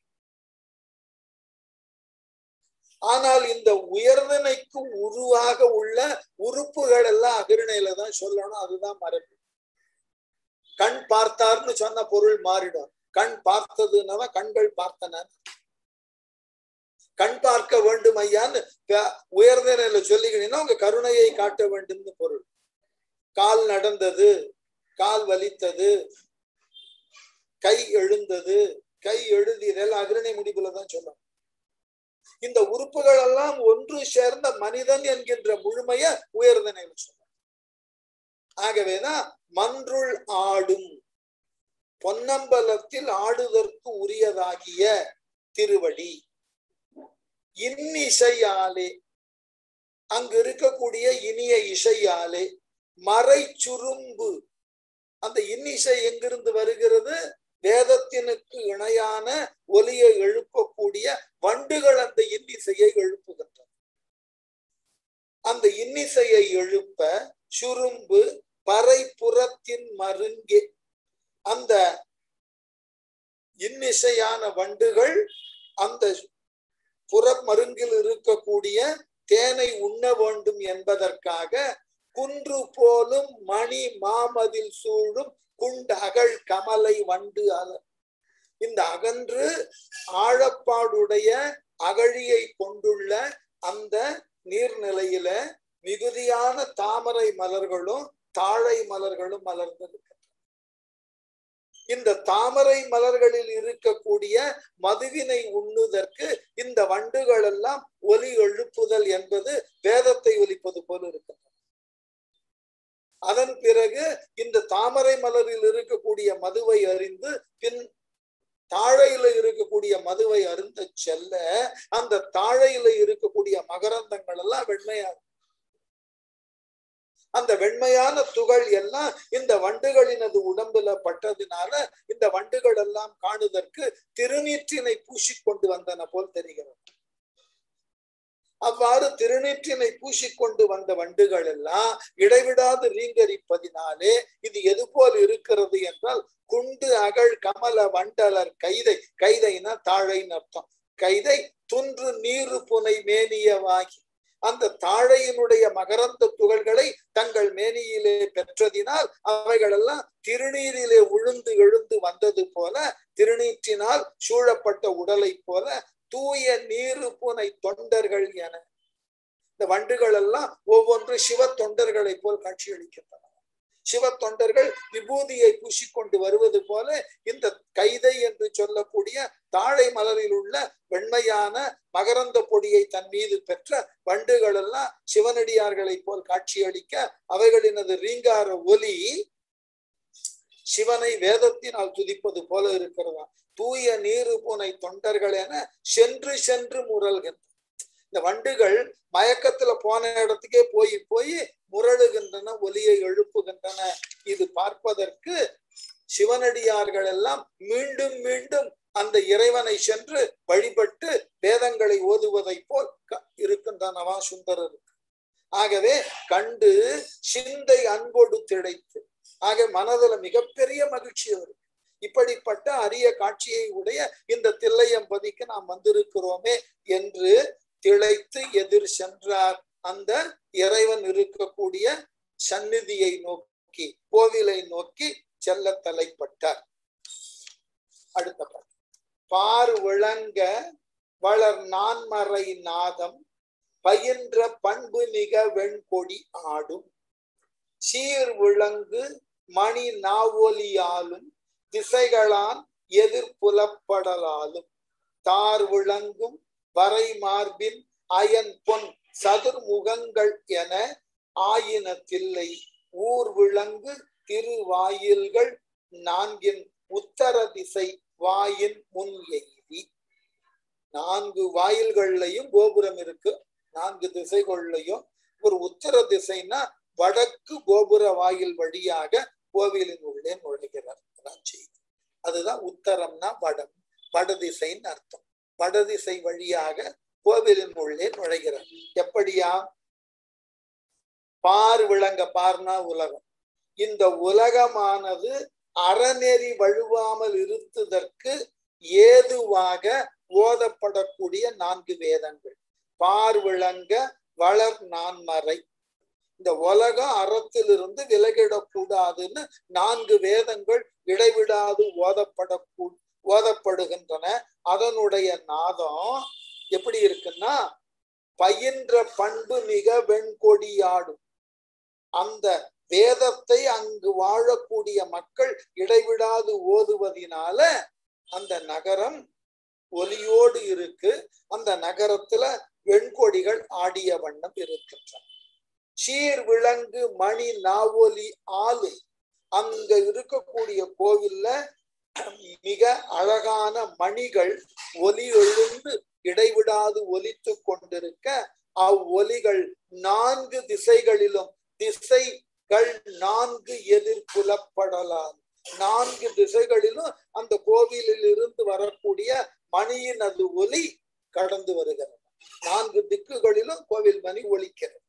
ஆனால் இந்த உயர்தனைக்கு உருவாக உள்ள உறுப்புகள் எல்லாம் அகிருணையில தான் சொல்லணும் அதுதான் மரபு கண் பார்த்தார்னு சொன்ன பொருள் மாறிடும் கண் பார்த்ததுன்னா கண்கள் பார்த்தன கண் பார்க்க வேண்டும் ஐயான்னு உயர்தனையில சொல்லிக்கிட்டீங்கன்னா உங்க கருணையை காட்ட வேண்டும்னு பொருள் கால் நடந்தது கால் வலித்தது கை எழுந்தது கை எழுதியதெல்லாம் அகிரணை முடிவுல தான் சொல்லணும் இந்த உறுப்புகள் எல்லாம் ஒன்று சேர்ந்த மனிதன் என்கின்ற முழுமைய உயர்ந்த நிலை சொல்ல ஆகவேதான் மன்றுள் ஆடும் பொன்னம்பலத்தில் ஆடுதற்கு உரியதாகிய திருவடி இன்னிசையாலே அங்கு இருக்கக்கூடிய இனிய இசையாலே மறை சுரும்பு அந்த இன்னிசை எங்கிருந்து வருகிறது வேதத்தினுக்கு இணையான ஒலியை எழுப்பக்கூடிய வண்டுகள் அந்த இன்னிசையை எழுப்புகின்றன அந்த இன்னிசையை எழுப்ப சுரும்பு பறைப்புறத்தின் மருங்கே அந்த இன்னிசையான வண்டுகள் அந்த புறமருங்கில் இருக்கக்கூடிய தேனை உண்ண வேண்டும் என்பதற்காக குன்று போலும் மணி மாமதில் சூழும் குண்டு அகழ் கமலை வண்டு அலர் இந்த அகன்று ஆழப்பாடுடைய அகழியை கொண்டுள்ள அந்த நீர்நிலையில மிகுதியான தாமரை மலர்களும் தாழை மலர்களும் மலர்ந்திருக்கின்றன இந்த தாமரை மலர்களில் இருக்கக்கூடிய மதுவினை உண்ணுதற்கு இந்த வண்டுகள் எல்லாம் ஒலி எழுப்புதல் என்பது வேதத்தை ஒலிப்பது போல இருக்கின்றன அதன் பிறகு இந்த தாமரை மலரில் இருக்கக்கூடிய மதுவை அறிந்து பின் தாழையில இருக்கக்கூடிய மதுவை அருந்த செல்ல அந்த தாழையில இருக்கக்கூடிய மகரந்தங்கள் எல்லாம் வெண்மையாகும் அந்த வெண்மையான துகள் எல்லாம் இந்த வண்டுகளினது உடம்புல பட்டதினால இந்த வண்டுகள் எல்லாம் காணுதற்கு திருநீற்றினை பூசிக்கொண்டு வந்தன போல் தெரிகிறது அவ்வாறு திருநீற்றினை பூசிக்கொண்டு வந்த வண்டுகள் எல்லாம் இடைவிடாது ரீங்கரிப்பதினாலே இது எது போல் இருக்கிறது என்றால் குண்டு அகழ் கமல வண்டலர் கைதை கைதைனா தாழைன்னு அர்த்தம் கைதை துன்று நீரு புனை மேனியவாகி அந்த தாழையினுடைய மகரந்த துகள்களை தங்கள் மேனியிலே பெற்றதினால் அவைகள் எல்லாம் திருநீரிலே உழுந்து எழுந்து வந்தது போல திருநீற்றினால் சூழப்பட்ட உடலை போல தூய நீரு புனை தொண்டர்கள் என இந்த வண்டுகள் எல்லாம் ஒவ்வொன்று சிவ தொண்டர்களை போல் காட்சியளிக்கின்றன சிவ தொண்டர்கள் விபூதியை பூசிக்கொண்டு வருவது போல இந்த கைதை என்று சொல்லக்கூடிய தாழை மலரில் உள்ள வெண்மையான மகரந்த பொடியை தன் மீது பெற்ற வண்டுகள் எல்லாம் சிவனடியார்களை போல் காட்சியளிக்க அவைகளினது ரீங்கார ஒலி சிவனை வேதத்தினால் துதிப்பது போல இருக்கிறதா தூய நீரு பூனை தொண்டர்கள் என சென்று சென்று முரல்கின்ற இந்த வண்டுகள் மயக்கத்துல போன இடத்துக்கே போய் போய் முரளுகின்றன ஒலியை எழுப்புகின்றன இது பார்ப்பதற்கு சிவனடியார்கள் எல்லாம் மீண்டும் மீண்டும் அந்த இறைவனை சென்று வழிபட்டு வேதங்களை ஓதுவதை போல் இருக்கின்றனவா சுந்தரருக்கு ஆகவே கண்டு சிந்தை அன்போடு திளைத்து ஆக மனதுல மிகப்பெரிய மகிழ்ச்சி வரும் இப்படிப்பட்ட அரிய காட்சியை உடைய இந்த தில்லையம்பதிக்கு நாம் வந்திருக்கிறோமே என்று திளைத்து எதிர் சென்றார் அந்த இறைவன் இருக்கக்கூடிய சந்நிதியை நோக்கி கோவிலை நோக்கி செல்ல தலைப்பட்டார் அடுத்த பாட்டு பார் விளங்க வளர் நான்மறை நாதம் பயின்ற பண்பு நிக வெண்கொடி ஆடும் சீர் விளங்கு மணி நாவொலியாலும் திசைகளான் எதிர்புலப்படலாலும் தார் விளங்கும் வரை மார்பின் அயன் பொன் சதுர்முகங்கள் என ஆயினத்தில்லை ஊர் விளங்கு திருவாயில்கள் நான்கின் உத்தர திசை வாயின் முன் எய்தி நான்கு வாயில்கள்லையும் கோபுரம் இருக்கு நான்கு திசைகள்லையும் ஒரு உத்தர திசைனா வடக்கு கோபுர வாயில் வழியாக கோவிலின் உள்ளே நுழைகிறார் செய்தி அதுதான் உத்தரம்னா வடம் வடதிசைன்னு அர்த்தம் வடதிசை வழியாக கோவிலின் உள்ளே நுழைகிறார் எப்படியா பார் விளங்க பார்னா உலகம் இந்த உலகமானது அறநெறி வழுவாமல் இருத்துதற்கு ஏதுவாக ஓதப்படக்கூடிய நான்கு வேதங்கள் பார் விளங்க வளர் நான்மறை இந்த உலகம் அறத்திலிருந்து விலகிடக்கூடாதுன்னு நான்கு வேதங்கள் இடைவிடாது ஓதப்படக்கூ ஓதப்படுகின்றன அதனுடைய நாதம் எப்படி இருக்குன்னா பயின்ற பண்பு மிக வெண்கொடியாடும் அந்த வேதத்தை அங்கு வாழக்கூடிய மக்கள் இடைவிடாது ஓதுவதினால அந்த நகரம் ஒலியோடு இருக்கு அந்த நகரத்துல வெண்கொடிகள் ஆடிய வண்ணம் இருக்கின்றன சீர் விலங்கு மணி நாவொலி ஆளு அங்க இருக்கக்கூடிய கோவில்ல மிக அழகான மணிகள் ஒலி எழுந்து இடைவிடாது ஒலித்து கொண்டிருக்க அவ்வொலிகள் நான்கு திசைகளிலும் திசைகள் நான்கு எதிர்புலப்படலாம் நான்கு திசைகளிலும் அந்த கோவிலில் இருந்து வரக்கூடிய மணியின் அது ஒலி கடந்து வருகிறது நான்கு திக்குகளிலும் கோவில் மணி ஒலிக்கிறது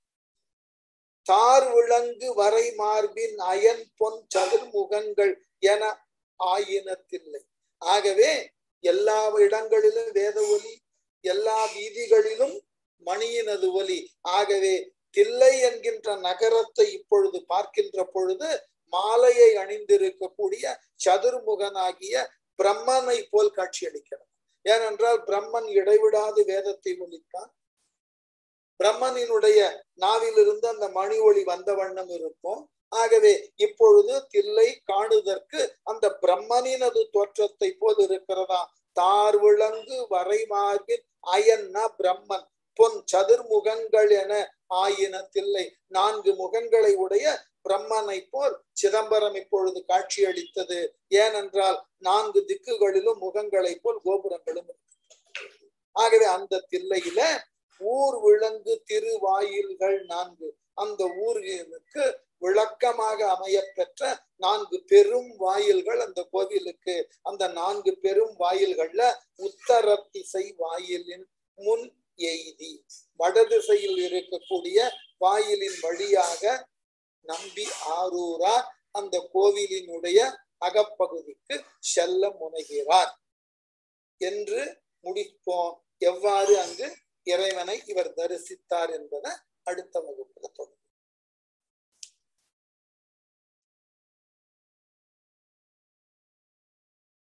தார் விளங்கு வரை மார்பின் அயன் பொன் சதுர்முகங்கள் என ஆயினத்தில்லை ஆகவே எல்லா இடங்களிலும் வேத ஒலி எல்லா வீதிகளிலும் மணியினது ஒலி ஆகவே தில்லை என்கின்ற நகரத்தை இப்பொழுது பார்க்கின்ற பொழுது மாலையை அணிந்திருக்கக்கூடிய சதுர்முகனாகிய பிரம்மனை போல் காட்சியளிக்கிறது ஏனென்றால் பிரம்மன் இடைவிடாது வேதத்தை ஒலித்தான் பிரம்மனினுடைய நாவிலிருந்து அந்த மணி ஒளி வந்த வண்ணம் இருக்கும் ஆகவே இப்பொழுது தில்லை காணுதற்கு அந்த பிரம்மனினது தோற்றத்தை போல் இருக்கிறதா தார் விளங்கு வரைமார்பின் அயன்னா பிரம்மன் பொன் சதுர்முகங்கள் என ஆயின தில்லை நான்கு முகங்களை உடைய பிரம்மனை போல் சிதம்பரம் இப்பொழுது காட்சியளித்தது ஏனென்றால் நான்கு திக்குகளிலும் முகங்களை போல் கோபுரங்களும் ஆகவே அந்த தில்லையில ஊர் விளங்கு திருவாயில்கள் நான்கு அந்த ஊர்களுக்கு விளக்கமாக அமைய பெற்ற நான்கு பெரும் வாயில்கள் அந்த கோவிலுக்கு அந்த நான்கு பெரும் வாயில்கள்ல உத்தர திசை வாயிலின் முன் எய்தி வடதிசையில் இருக்கக்கூடிய வாயிலின் வழியாக நம்பி ஆரூரார் அந்த கோவிலினுடைய அகப்பகுதிக்கு செல்ல முனைகிறார் என்று முடிப்போம் எவ்வாறு அங்கு இறைவனை இவர் தரிசித்தார் என்பதை அடுத்த வகுப்புல தொடரும்